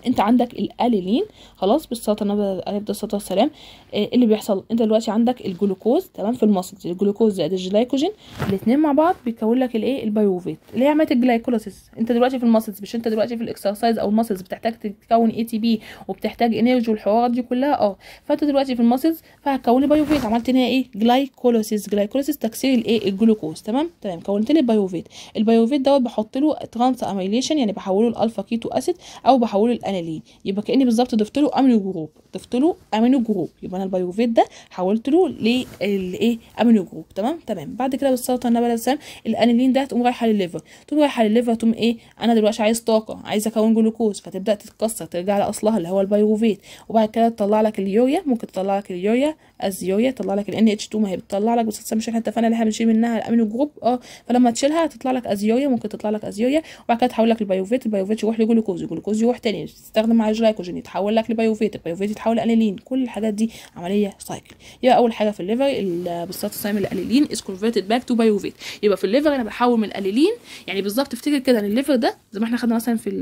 انت عندك الاليلين خلاص بالصلاه النبي عليه الصلاه والسلام إيه اللي بيحصل انت دلوقتي عندك الجلوكوز تمام في المصل الجلوكوز زائد الجلايكوجين الاثنين مع بعض بيكون لك الايه البيروفيت اللي هي عمليه الجلايكوليسيس انت دلوقتي في المصلز مش انت دلوقتي في الاكسرسايز او المصلز بتحتاج تكون اي تي بي وبتحتاج انرجي والحوارات دي كلها اه فانت دلوقتي في المصلز فهتكون لي بيروفيت عملت هنا ايه جلايكوليسيس جلايكوليسيس تكسير الايه الجلوكوز تمام تمام كونت لي البيروفيت البيروفيت دوت بحط له ترانس اميليشن يعني بحوله لالفا كيتو اسيد او بحوله لانالين يبقى كاني بالظبط ضفت له امينو جروب ضفت له امينو جروب يبقى انا البيروفيت ده حولت له للايه امينو جروب تمام تمام بعد كده بالصلاه على النبي عليه السلام الانالين ده تقوم رايحه للليفر تقوم رايحه للليفر تقوم ايه انا دلوقتي عايز طاقه عايز اكون جلوكوز فتبدا تتكسر ترجع لاصلها اللي هو البيروفيت وبعد كده تطلع لك اليوريا ممكن تطلع لك اليوريا از يوريا تطلع لك الان اتش 2 ما هي بتطلع لك بس مش احنا اتفقنا ان احنا بنشيل منها الامينو جروب اه فلما تشيلها تطلع لك ازيوريا ممكن تطلع لك ازيوريا وبعد كده تحول لك البيوفيت البيوفيت يروح لجلوكوز الجلوكوز يروح تاني تستخدم مع الجلايكوجين يتحول لك لبيوفيت البيوفيت يتحول لانيلين كل الحاجات دي عمليه سايكل يبقى اول حاجه في الليفر بالظبط الصايم الانيلين از كونفرتد باك تو بيوفيت يبقى في الليفر انا بحول من الانيلين يعني بالظبط افتكر كده ان الليفر ده زي ما احنا خدنا مثلا في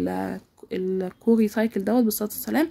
الكوري سايكل دوت بالصلاه والسلام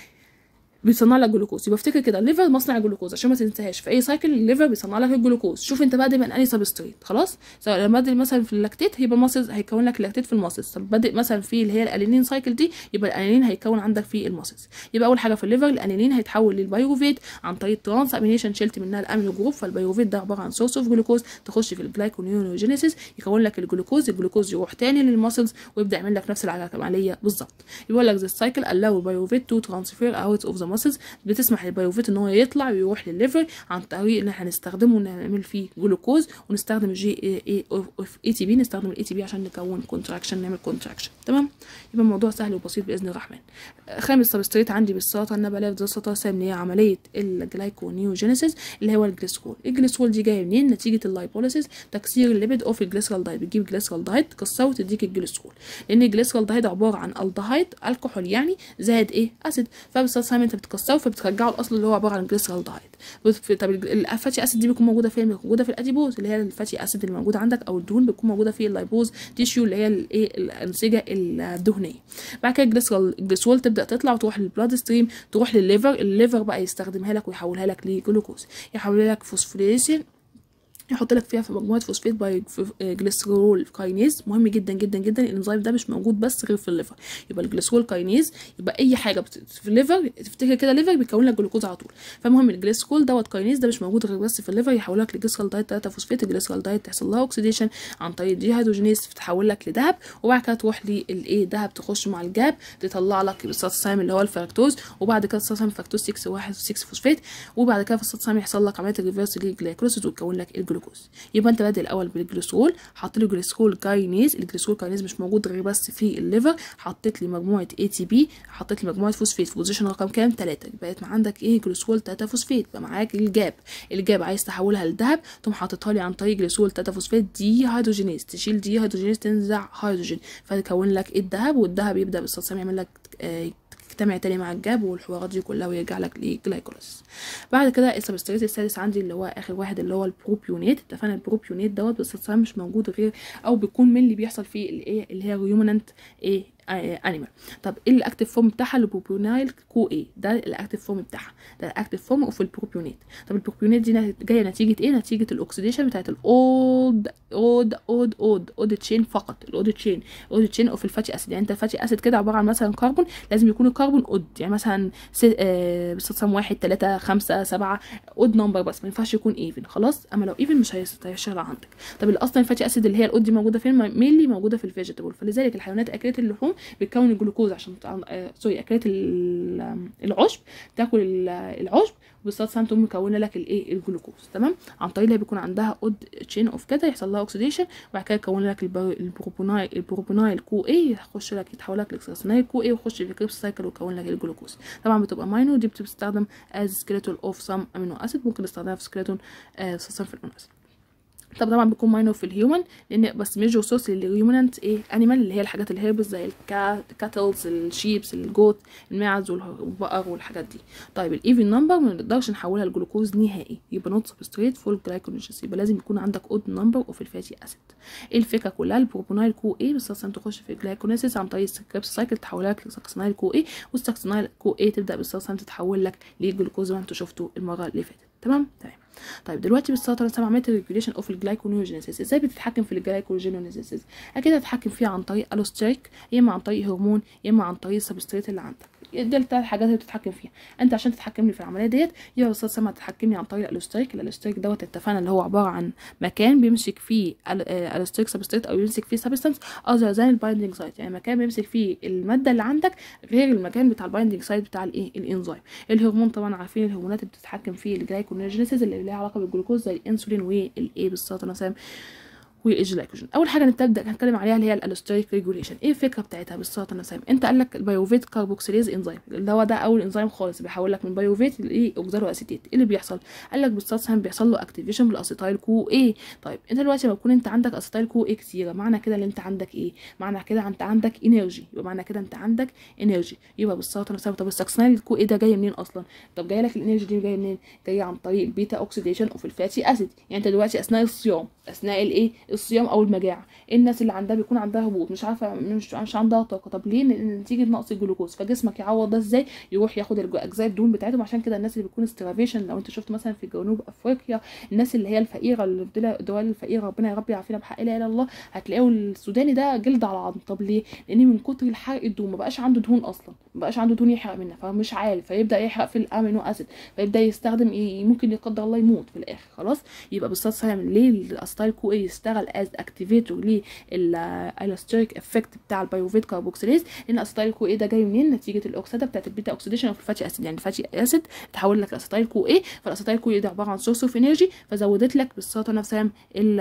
بيصنع لك جلوكوز يبقى افتكر كده الليفر مصنع الجلوكوز عشان ما تنساهاش في اي سايكل الليفر بيصنع لك الجلوكوز شوف انت بادئ من انهي سبستريت خلاص سواء لما بادئ مثلا في اللاكتيت يبقى الماسلز هيكون لك اللاكتيت في الماسلز طب بادئ مثلا في اللي هي الانيلين سايكل دي يبقى الانيلين هيكون عندك في الماسلز يبقى اول حاجه في الليفر الانيلين هيتحول للبيروفيت عن طريق ترانس امينيشن شلت منها الامينو جروب فالبيروفيت ده عباره عن سورس اوف جلوكوز تخش في الجلايكونيوجينيسيس يكون لك الجلوكوز الجلوكوز يروح تاني للماسلز ويبدا يعمل لك نفس العمليه بالظبط يقول لك ذا سايكل allow البيروفيت تو ترانسفير اوت اوف ذا ماسلز بتسمح للبيوفيت ان هو يطلع ويروح للليفر عن طريق ان احنا نستخدمه ونعمل فيه جلوكوز ونستخدم الجي اي اوف اي تي بي نستخدم الاي تي بي عشان نكون كونتراكشن نعمل كونتراكشن تمام يبقى الموضوع سهل وبسيط باذن الرحمن خامس سبستريت عندي بالسلطه النبي عليه الصلاه والسلام اللي هي عمليه الجلايكونيوجينيسيس اللي هو الجليسرول الجليسرول دي جايه منين نتيجه اللايبوليسيس تكسير الليبيد اوف الجليسرال دايد بتجيب جليسرال دايد تكسره وتديك الجليسرول لان الجليسرال دايد عباره عن الدهايد الكحول يعني زائد ايه اسيد فبالصلاه والسلام انت بتكسره فبترجعه الاصل اللي هو عباره عن جليسرال دايد طب الفاتي اسيد دي بتكون موجوده فين موجوده في الاديبوز اللي هي الفاتي اسيد اللي موجوده عندك او الدهون بتكون موجوده في اللايبوز تيشيو اللي هي الايه الانسجه الدهنيه بعد كده الجليسرال الجليسرول تبدا تطلع وتروح للبلاد ستريم تروح للليفر الليفر بقى يستخدمها لك ويحولها لك لجلوكوز يحولها لك فوسفوريليشن يحط لك فيها في مجموعه فوسفات باي جليسرول كاينيز مهم جدا جدا جدا الانزيم ده مش موجود بس غير في الليفر يبقى الجليسرول كاينيز يبقى اي حاجه في الليفر تفتكر كده الليفر بيكون لك جلوكوز على طول فالمهم الجليسرول دوت كاينيز ده مش موجود غير بس في الليفر يحول لك لجليسرول دايت 3 فوسفات الجليسرول دايت تحصل لها اوكسيديشن عن طريق الديهيدروجينيز تحول لك لذهب وبعد كده تروح للايه ذهب تخش مع الجاب تطلع لك الساتسايم اللي هو الفركتوز وبعد كده الساتسايم فركتوز 6 1 6 فوسفات وبعد كده في الساتسايم يحصل لك عمليه الريفرس للجلايكوليسيس وتكون لك الجلوكوز يبقى انت بادئ الاول بالجليسرول حطيت له جليسرول كاينيز الجليسرول كاينيز مش موجود غير بس في الليفر حطيت لي مجموعه اي تي بي حطيت لي مجموعه فوسفات في بوزيشن رقم كام 3 بقت مع عندك ايه جليسرول 3 فوسفات بقى معاك الجاب الجاب عايز تحولها لذهب تقوم حاططها لي عن طريق جليسرول 3 فوسفات دي هيدروجينيز تشيل دي هيدروجينيز تنزع هيدروجين فتكون لك الذهب والذهب يبدا بالصلصه يعمل لك آه يجتمع تاني مع الجاب والحوارات دي كلها ويرجع لك لجلايكوليس بعد كده السبستريت السادس عندي اللي هو اخر واحد اللي هو البروبيونيت اتفقنا البروبيونيت دوت بس مش موجود غير او بيكون من اللي بيحصل فيه الايه اللي هي ريومننت ايه انيمال طب ايه الاكتيف فورم بتاعها البروبيونايل كو اي ده الاكتيف فورم بتاعها ده الاكتيف فورم اوف البروبيونيت طب البروبيونيت دي جايه نتيجه ايه نتيجه الاكسيديشن بتاعت الاولد اود اود اود اود تشين فقط الاود تشين اود تشين اوف الفاتي اسيد يعني انت الفاتي اسيد كده عباره عن مثلا كربون لازم يكون الكربون اود يعني مثلا بصم واحد تلاتة خمسة سبعة اود نمبر بس ما ينفعش يكون ايفن خلاص اما لو ايفن مش هيشتغل عندك طب اصلا الفاتي اسيد اللي هي الاود دي موجوده فين مينلي موجوده في الفيجيتابل فلذلك الحيوانات اكلت اللحوم بتكون الجلوكوز عشان آه سوري اكلت العشب تاكل العشب وبالصلاه والسلام تقوم مكونه لك الايه الجلوكوز تمام عن طريق اللي بيكون عندها اود تشين اوف كده يحصل لها اوكسيديشن وبعد كده يكون لك البروبونايل البروبونايل كو اي يخش لك يتحول لك لاكسسنايل كو اي ويخش في كريبس سايكل ويكون لك الجلوكوز طبعا بتبقى ماينو دي بتستخدم از سكيلتون اوف سام امينو اسيد ممكن نستخدمها في سكيلتون سام في الامينو اسيد طب طبعا بيكون ماينور في الهيومن لان بس ميجور سورس للهيومنت ايه انيمال اللي هي الحاجات الهيربس زي الكاتلز الشيبس الجوت الماعز والبقر والحاجات دي طيب الايفن نمبر ما نقدرش نحولها لجلوكوز نهائي يبقى نوت سبستريت فول جلايكوليجيس يبقى لازم يكون عندك اود نمبر اوف الفاتي اسيد ايه الفكره كلها البروبونايل كو ايه بس اصلا تخش في الجلايكوليسيس عن طريق السكريبس سايكل تحولها لك لساكسينايل كو ايه والساكسينايل كو ايه تبدا بالصلصه تتحول لك للجلوكوز زي ما انتوا شفتوا المره اللي فاتت تمام تمام طيب دلوقتي بالسلطه انا عملت ريجوليشن اوف الجلايكونيوجينيسيس ازاي بتتحكم في الجلايكوجينيسيس اكيد هتتحكم فيها عن طريق الوستريك يا اما عن طريق هرمون يا اما عن طريق السبستريت اللي عندك دي الثلاث حاجات اللي بتتحكم فيها انت عشان تتحكم لي في العمليه ديت يا استاذ سما تتحكمني عن طريق الالوستريك الالوستريك دوت اتفقنا اللي هو عباره عن مكان بيمسك فيه الالوستريك سبستريت او يمسك فيه سبستانس اذر ذان البايندنج سايت يعني مكان بيمسك فيه الماده اللي عندك غير المكان بتاع البايندنج سايت بتاع الايه الانزيم الهرمون طبعا عارفين الهرمونات اللي بتتحكم في الجلايكونيوجينيسيس اللي ليها علاقه بالجلوكوز زي الانسولين والايه بالظبط مثلا والجلايكوجين اول حاجه نبدا هنتكلم عليها اللي هي الالوستريك ريجوليشن ايه الفكره بتاعتها بالظبط انا سام انت قال لك البيوفيت كاربوكسيليز انزيم اللي هو ده اول انزيم خالص بيحول لك من بيوفيت لاوكزالو اسيتيت ايه اللي بيحصل قال لك بالظبط بيحصل له اكتيفيشن بالاسيتايل كو ايه طيب انت دلوقتي لما يكون انت عندك اسيتايل كو ايه كتيره معنى كده ان انت عندك ايه معنى كده انت عندك انرجي يبقى معنى كده انت عندك انرجي يبقى بالظبط انا طب الساكسينايل كو ايه ده جاي منين اصلا طب جاي لك الانرجي دي جايه منين جايه عن طريق البيتا اوكسيديشن اوف الفاتي اسيد يعني انت دلوقتي اثناء الصيام اثناء الايه الصيام او المجاعه الناس اللي عندها بيكون عندها هبوط مش عارفه مش مش عندها طاقه طب ليه نتيجه نقص الجلوكوز فجسمك يعوض ده ازاي يروح ياخد اجزاء الدهون بتاعتهم عشان كده الناس اللي بيكون سترافيشن لو انت شفت مثلا في جنوب افريقيا الناس اللي هي الفقيره اللي في الدول الفقيره ربنا يا رب يعافينا بحق لا اله الا الله هتلاقوا السوداني ده جلد على عظم طب ليه لان من كتر الحرق الدهون ما بقاش عنده دهون اصلا ما بقاش عنده دهون يحرق منها فمش عارف فيبدا يحرق في الامينو اسيد فيبدا يستخدم إيه ممكن يقدر الله يموت في الاخر خلاص يبقى بالصدفه فاهم ليه الاستايل كو ايه يشتغل از اكتيفيتور ليه الاستريك افكت بتاع البيوفيت كاربوكسيليز لان الاستايل كو ايه ده جاي منين نتيجه الاكسده بتاعت البيتا اوكسيديشن اوف الفاتي اسيد يعني الفاتي اسيد تحول لك لاستايل كو ايه فالاستايل كو ايه ده عباره عن سورس اوف انرجي فزودت لك بالسلطه نفسها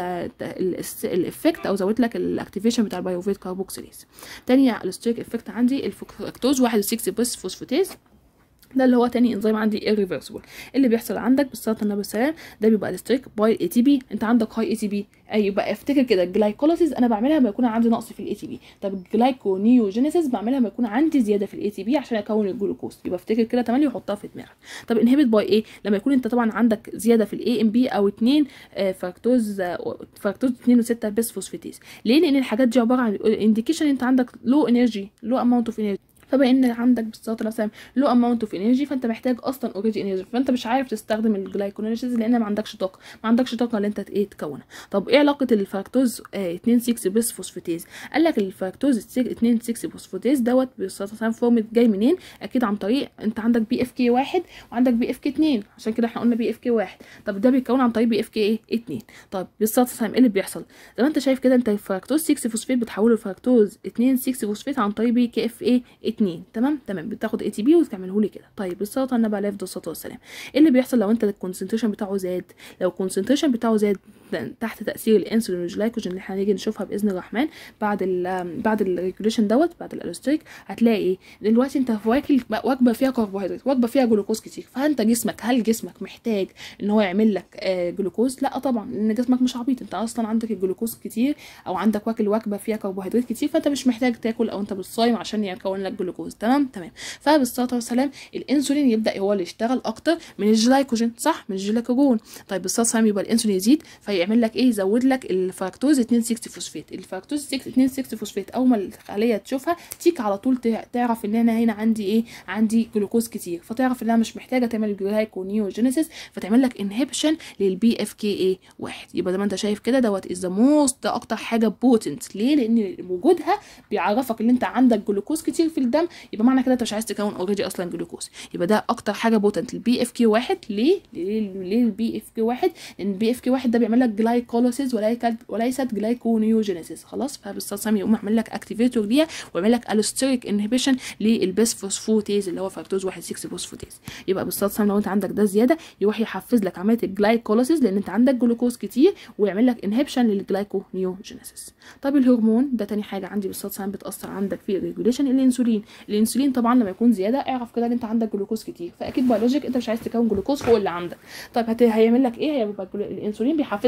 الافكت او زودت لك الاكتيفيشن بتاع البيوفيت كاربوكسيليز تاني الاستريك افكت عندي الفركتوز 61 بس فوسفاتيز ده اللي هو تاني انزيم عندي irreversible اللي بيحصل عندك بالصلاه النبي السلام ده بيبقى الستريك باي اي تي بي انت عندك هاي اي تي بي اي يبقى افتكر كده الجلايكوليسيس انا بعملها لما يكون عندي نقص في الاي تي بي طب الجلايكونيوجينيسيس بعملها لما يكون عندي زياده في الاي تي بي عشان اكون الجلوكوز يبقى افتكر كده تملي وحطها في دماغك طب انهبت باي ايه لما يكون انت طبعا عندك زياده في الاي ام بي او 2 فركتوز فركتوز 2 و6 بس فوسفاتيز ليه لان الحاجات دي عباره عن انديكيشن انت عندك لو انرجي لو اماونت اوف انرجي فبان عندك بالظبط مثلا لو اماونت اوف انرجي فانت محتاج اصلا اوريدي انرجي فانت مش عارف تستخدم الجلايكونيليسيس لان ما عندكش طاقه ما عندكش طاقه اللي انت ايه تكونها طب ايه علاقه الفركتوز آه 2 6 بس فوسفاتيز قال لك الفركتوز 2 6 فوسفاتيز دوت بالظبط فورمت جاي منين اكيد عن طريق انت عندك بي اف كي 1 وعندك بي اف كي 2 عشان كده احنا قلنا بي اف كي 1 طب ده بيتكون عن طريق بي اف كي ايه 2 طب بالظبط ايه اللي بيحصل زي ما انت شايف كده انت الفركتوز 6 فوسفات بتحوله لفركتوز 2 6 فوسفات عن طريق بي كي اف ايه 2 تمام تمام بتاخد اي تي بي وتعمله لي كده طيب بالصلاه على النبي عليه الصلاه والسلام ايه اللي بيحصل لو انت الكونسنتريشن بتاعه زاد لو الكونسنتريشن بتاعه زاد تحت تاثير الانسولين والجلايكوجين اللي هنيجي نشوفها باذن الرحمن بعد ال بعد الريجوليشن دوت بعد الالوستريك هتلاقي ايه دلوقتي انت واكل وجبه فيها كربوهيدرات وجبه فيها جلوكوز كتير فانت جسمك هل جسمك محتاج ان هو يعمل لك آه جلوكوز لا طبعا لان جسمك مش عبيط انت اصلا عندك الجلوكوز كتير او عندك واكل وجبه فيها كربوهيدرات كتير فانت مش محتاج تاكل او انت بالصايم عشان يكون لك جلوكوز تمام تمام فبالصلاه والسلام الانسولين يبدا هو اللي يشتغل اكتر من الجلايكوجين صح من الجلايكوجين طيب بالصلاه والسلام يبقى الانسولين يزيد فيعمل لك ايه يزود لك الفركتوز 2 6 فوسفات الفركتوز 6 2 6 فوسفات اول ما الخليه تشوفها تيك على طول تعرف ان انا هنا عندي ايه عندي جلوكوز كتير فتعرف ان انا مش محتاجه تعمل جلايكونيوجينيسيس فتعمل لك انهبيشن للبي اف كي اي واحد يبقى زي ما انت شايف كده دوت از ذا موست اكتر حاجه بوتنت ليه لان وجودها بيعرفك ان انت عندك جلوكوز كتير في الدم يبقى معنى كده انت مش عايز تكون اوريدي اصلا جلوكوز يبقى ده اكتر حاجه بوتنت البي اف كي واحد ليه ليه ليه البي اف كي واحد لان البي اف كي واحد ده بيعمل لك جلايكوليسيس وليست جلايكونيوجينيسيس خلاص فبالصلصه يقوم يعمل لك اكتيفيتور ليها ويعمل لك الوستريك انهبيشن للبيس فوسفوتيز اللي هو فركتوز 1 6 فوسفوتيز يبقى بالصلصه لو انت عندك ده زياده يروح يحفز لك عمليه الجلايكوليسيس لان انت عندك جلوكوز كتير ويعمل لك انهبيشن للجلايكونيوجينيسيس طب الهرمون ده تاني حاجه عندي بالصلصه بتاثر عندك في الريجوليشن الانسولين الانسولين طبعا لما يكون زياده اعرف كده ان انت عندك جلوكوز كتير فاكيد بيولوجيك انت مش عايز تكون جلوكوز فوق اللي عندك طيب هت... هيعمل لك ايه هيبقى الانسولين بيحفز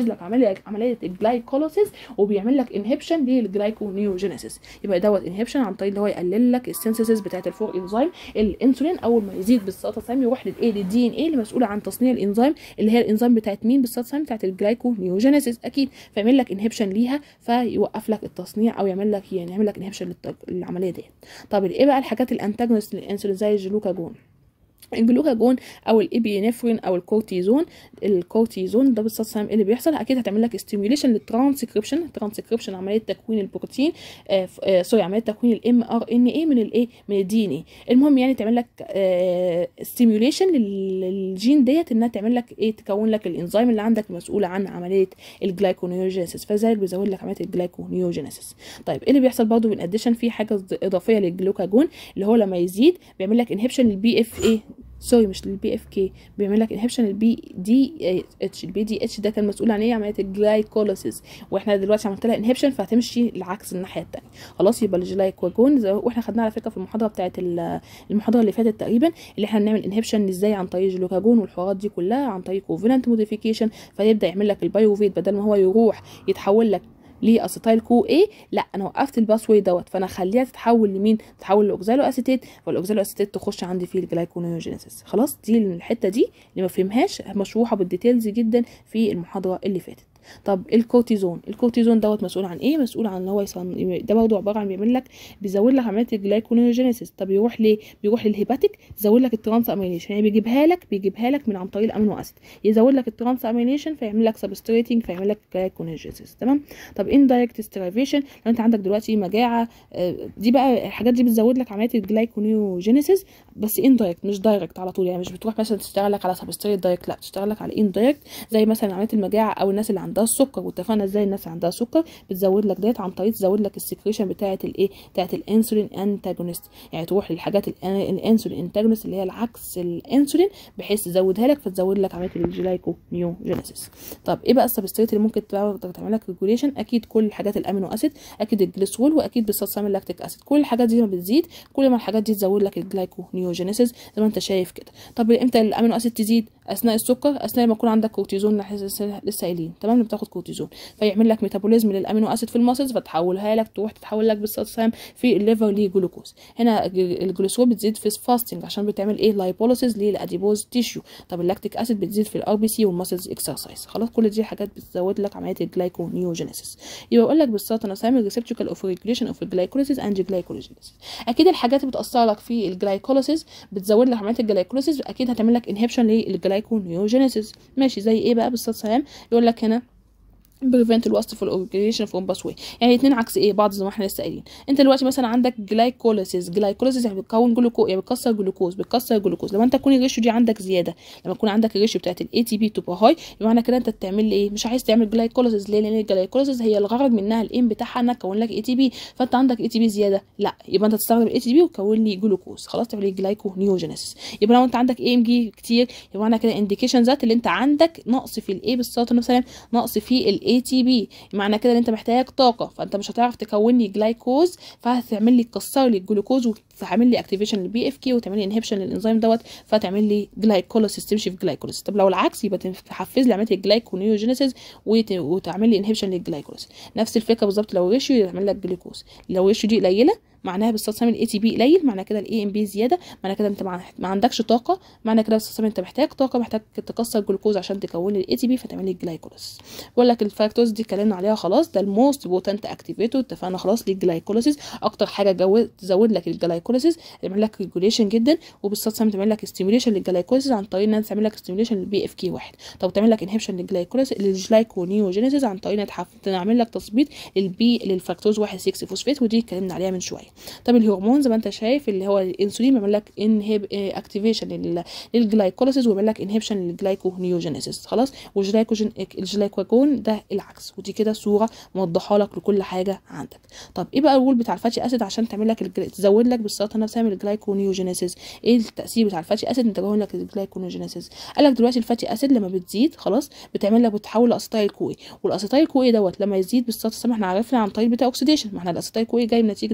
لك عمليه عمليه الجلايكوليسيس وبيعمل لك انهبشن للجلايكونيوجينيسيس يبقى دوت انهبشن عن طريق اللي هو يقلل لك السينثيسيس بتاعت الفور انزيم الانسولين اول ما يزيد بالساتاسايم يروح للايه للدي ان ايه اللي مسؤوله عن تصنيع الانزيم اللي هي الانزيم بتاعت مين بالساتاسايم بتاعت الجلايكونيوجينيسيس اكيد فيعمل لك انهبشن ليها فيوقف لك التصنيع او يعمل لك يعني يعمل لك انهبشن للعمليه دي طب ايه بقى الحاجات الانتاجونست للانسولين زي الجلوكاجون الجلوكاجون او الابينفرين او الكورتيزون الكورتيزون ده بالصدفه ايه اللي بيحصل اكيد هتعمل لك ستيميوليشن للترانسكريبشن ترانسكريبشن عمليه تكوين البروتين آه آه سوري عمليه تكوين الام ار ان اي من الايه من الدي ان اي المهم يعني تعمل لك آه ستيميوليشن للجين ديت انها تعمل لك ايه تكون لك الانزيم اللي عندك مسؤول عن عمليه الجلايكونيوجينيسيس فذلك بيزود لك عمليه الجلايكونيوجينيسيس طيب ايه اللي بيحصل برضه من اديشن في حاجه اضافيه للجلوكاجون اللي هو لما يزيد بيعمل لك انهبشن للبي اف اي سوري مش للبي اف كي بيعمل لك انهبشن البي دي اتش البي دي اتش ده كان مسؤول عن ايه عمليه الجلايكوليسيس واحنا دلوقتي عملت لها انهبشن فهتمشي العكس الناحيه الثانيه خلاص يبقى الجلايكوجون واحنا خدناها على فكره في المحاضره بتاعه المحاضره اللي فاتت تقريبا اللي احنا بنعمل انهبشن ازاي عن طريق الجلوكاجون والحوارات دي كلها عن طريق كوفالنت موديفيكيشن فيبدا يعمل لك البايوفيت بدل ما هو يروح يتحول لك لاسيتايل كو اي لا انا وقفت الباسوي دوت فانا اخليها تتحول لمين تتحول لاوكزالو اسيتيت والاوكزالو اسيتيت تخش عندي في الجلايكونيوجينيسيس خلاص دي الحته دي اللي ما فهمهاش مشروحه بالديتيلز جدا في المحاضره اللي فاتت طب الكورتيزون الكورتيزون دوت مسؤول عن ايه مسؤول عن ان هو يصن... ده برضه عباره عن بيعمل لك بيزود لك عمليه الجلايكونيوجينيسيس طب يروح ليه بيروح للهيباتيك يزود لك الترانس اميليشن يعني بيجيبها لك بيجيبها لك من عن طريق الامينو اسيد يزود لك الترانس اميليشن فيعمل لك سبستريتنج فيعمل لك جلايكونيوجينيسيس تمام طب اندايركت سترايفيشن لو انت عندك دلوقتي مجاعه دي بقى الحاجات دي بتزود لك عمليه الجلايكونيوجينيسيس بس اندايركت مش دايركت على طول يعني مش بتروح مثلا تشتغل لك على سبستريت دايركت لا تشتغل لك على اندايركت زي مثلا عمليه المجاعه او الناس اللي عندها السكر واتفقنا ازاي الناس عندها سكر بتزود لك ديت عن طريق تزود لك السكريشن بتاعه الايه بتاعه الانسولين انتاجونست يعني تروح للحاجات الانسولين انتاجونست اللي هي العكس الانسولين بحيث تزودها لك فتزود لك عمليه الجلايكو نيوجينيسيس طب ايه بقى السبستريت اللي ممكن تقدر تعمل لك ريجوليشن اكيد كل الحاجات الامينو اسيد اكيد الجليسرول واكيد بالصلصه لاكتيك اسيد كل الحاجات دي ما بتزيد كل ما الحاجات دي تزود لك الجلايكو نيوجينيسيس زي ما انت شايف كده طب امتى الامينو اسيد تزيد اثناء السكر اثناء ما يكون عندك كورتيزون لسه قايلين تمام لما بتاخد كورتيزون فيعمل لك ميتابوليزم للامينو اسيد في الماسلز فتحولها لك تروح تتحول لك بالصلصه في الليفر لجلوكوز هنا الجلوسول بتزيد في الفاستنج عشان بتعمل ايه لايبوليسيس للاديبوز تيشو طب اللاكتيك اسيد بتزيد في الار بي سي والماسلز اكسرسايز خلاص كل دي حاجات بتزود لك عمليه الجلايكو نيوجينيسيس يبقى اقول لك بالظبط انا سامي ريسبتيكال اوف ريجوليشن اوف الجلايكوليسيس اند جلايكوليسيس اكيد الحاجات اللي بتاثر لك في الجلايكوليسيس بتزود لك عمليه الجلايكوليسيس اكيد هتعمل لك انهبشن للجلايكو نيوجينيسيس ماشي زي ايه بقى بالظبط سلام يقول لك هنا بريفنت الوصف في الاورجانيزيشن فروم باس واي يعني الاثنين عكس ايه بعض زي ما احنا لسه قايلين انت دلوقتي مثلا عندك جلايكوليسيس جلايكوليسيس يعني بتكون جلوكو يعني بتكسر جلوكوز بتكسر جلوكوز لما انت تكون الريشيو دي عندك زياده لما يكون عندك الريشيو بتاعت الاي تي بي تبقى هاي يبقى معنى كده انت تعمل لي ايه مش عايز تعمل جلايكوليسيس ليه لان الجلايكوليسيس هي الغرض منها الايم بتاعها انها تكون لك اي تي بي فانت عندك اي تي بي زياده لا يبقى انت تستخدم الاي تي بي وتكون لي جلوكوز خلاص تعمل لي جلايكو نيوجينيسيس يبقى لو انت عندك اي ام جي كتير يبقى معنى كده انديكيشن ذات اللي انت عندك نقص في الايه بالصلاه والسلام نقص في الاي تي بي معنى كده ان انت محتاج طاقه فانت مش هتعرف تكون لي جلايكوز فهتعمل لي تكسر لي الجلوكوز وتعمل لي اكتيفيشن للبي اف كي وتعمل لي انهبشن للانزيم دوت فتعمل لي جلايكوليسيس تمشي في جلايكوليسيس طب لو العكس يبقى تحفز لي عمليه الجلايكونيوجينيسيس وتعمل لي انهبشن للجلايكوليسيس نفس الفكره بالظبط لو ريشيو يعمل لك جلوكوز لو ريشيو دي قليله معناها بالصلصه الاي تي بي قليل معنى كده الاي ام بي زياده معنى كده انت ما عندكش طاقه معنى كده بالصلصه انت محتاج طاقه محتاج تكسر جلوكوز عشان تكون الاي تي بي فتعمل لي الجلايكوليسيس بقول لك الفاكتورز دي اتكلمنا عليها خلاص ده الموست بوتنت اكتيفيتور اتفقنا خلاص للجلايكوليسيس اكتر حاجه جو... تزود لك الجلايكوليسيس تعمل لك ريجوليشن جدا وبالصلصه تعمل لك ستيميوليشن للجلايكوليسيس عن طريق انها تعمل لك ستيميوليشن للبي اف كي واحد طب تعمل لك انهبشن للجلايكوليسيس للجلايكونيوجينيسيس عن طريق انها تعمل لك تثبيط للبي للفركتوز 1 6 فوسفات ودي اتكلمنا عليها من شويه طب الهرمون الهرمون زي ما انت شايف اللي هو الانسولين بيعمل لك انهب اكتيفيشن للجلايكوليسيس وبيعمل لك انهبشن للجلايكونيوجينيسيس خلاص والجلايكوجين الجلايكوجون ده العكس ودي كده صوره موضحه لك لكل حاجه عندك طب ايه بقى الرول بتاع الفاتي اسيد عشان تعمل لك الجل... تزود لك بالسلطه نفسها من الجلايكونيوجينيسيس ايه التاثير بتاع الفاتي اسيد انت لك الجلايكونيوجينيسيس قال لك دلوقتي الفاتي اسيد لما بتزيد خلاص بتعمل لك بتحول لاسيتايل كوي والاسيتايل كوي دوت لما يزيد بالسلطه احنا عرفنا عن طريق البيتا اوكسيديشن ما احنا الاسيتايل كوي جاي من نتيجه البيتا اوكسيديشن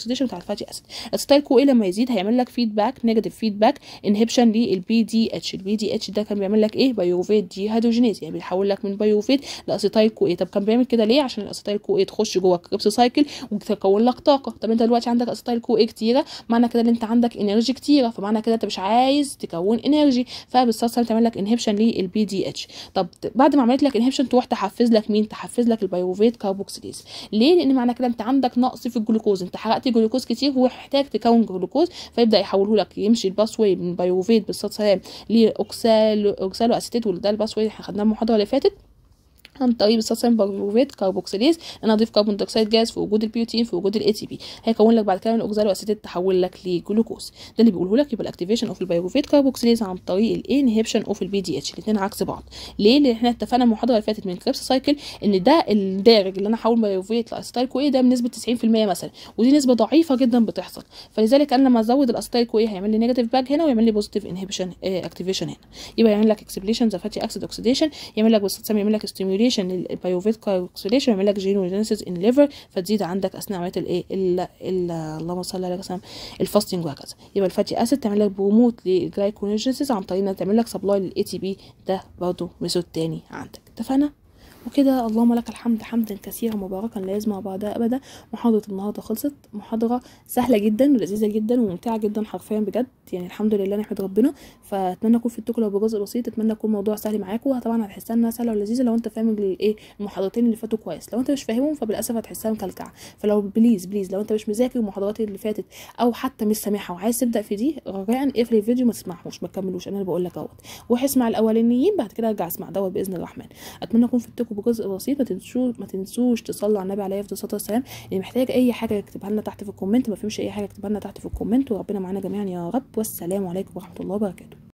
اوكسيديشن بتاع الفاتي اسيد الاسيتايل كو اي لما يزيد هيعمل لك فيدباك نيجاتيف فيدباك انهبشن للبي دي اتش البي دي اتش ده كان بيعمل لك ايه بايوفيت دي هيدروجينيز يعني بيحول لك من بايوفيت لاسيتايل كو اي طب كان بيعمل كده ليه عشان الاسيتايل كو اي تخش جوه الكريبس سايكل وتكون لك طاقه طب انت دلوقتي عندك اسيتايل كو اي كتيره معنى كده ان انت عندك انرجي كتيره فمعنى كده انت مش عايز تكون انرجي فبالصلصه تعمل لك انهبشن للبي دي اتش طب بعد ما عملت لك انهبشن تروح تحفز لك مين تحفز لك البيوفيت كاربوكسيليز ليه لان معنى كده انت عندك نقص في الجلوكوز انت حرقت جلوكوز كتير هو محتاج تكون جلوكوز فيبدا يحوله لك يمشي الباس واي من بيوفيت بالصلصه سلام لاوكسال اوكسالو اسيتيت وده الباس واي اللي خدناه المحاضره اللي فاتت عن طريق بستخدم بيروفيت كاربوكسيليز انا اضيف كربون دايوكسيد جاز في وجود البيوتين في وجود الاي تي بي هيكون لك بعد كده الاوكسالو اسيتيت تحول لك لجلوكوز ده اللي بيقوله لك يبقى الاكتيفيشن اوف البيروفيت كاربوكسيليز عن طريق الانهبشن اوف البي دي اتش الاثنين عكس بعض ليه لان احنا اتفقنا المحاضره اللي فاتت من كريبس سايكل ان ده الدارج اللي انا احول بيروفيت لاسيتايل كو اي ده بنسبه 90% مثلا ودي نسبه ضعيفه جدا بتحصل فلذلك انا لما ازود الاسيتايل كو اي هيعمل لي نيجاتيف باك هنا ويعمل لي بوزيتيف انهبشن اكتيفيشن هنا يبقى يعمل لك اكسبليشن ذا فاتي اكسيد اوكسيديشن يعمل لك بستخدم يعمل لك ستيميوليشن للبيروفيت فيت كاربوكسيليشن يعمل لك جينوجينيسيس ان ليفر فتزيد عندك اثناء عمليه الايه اللهم صل على وسلم الفاستنج وهكذا يبقى الفاتي اسيد تعمل لك بروموت للجلايكونيجينيسيس عن طريق انها تعمل لك سبلاي للاي تي بي ده برضه ميثود تاني عندك اتفقنا وكده اللهم لك الحمد حمدا كثيرا مباركا لا يزمع بعدها ابدا محاضره النهارده خلصت محاضره سهله جدا ولذيذه جدا وممتعه جدا حرفيا بجد يعني الحمد لله نحمد ربنا فاتمنى اكون فدتكم لو بجزء بسيط اتمنى يكون الموضوع سهل معاكم طبعا هتحسها انها سهله ولذيذه لو انت فاهم الايه المحاضرتين اللي فاتوا كويس لو انت مش فاهمهم فبالاسف هتحسها مكلكعه فلو بليز بليز لو انت مش مذاكر المحاضرات اللي فاتت او حتى مش سامعها وعايز تبدا في دي رجاء اقفل الفيديو ما تسمعهوش ما تكملوش انا اللي بقول لك اهوت روح اسمع الاولانيين بعد كده ارجع اسمع دوت باذن الرحمن اتمنى اكون فدتكم بجزء بسيط ما تنسوش ما تنسوش تصلوا على النبي عليه افضل الصلاه والسلام اللي محتاج اي حاجه اكتبها لنا تحت في الكومنت ما فهمش اي حاجه اكتبها لنا تحت في الكومنت وربنا معانا جميعا يا رب والسلام عليكم ورحمه الله وبركاته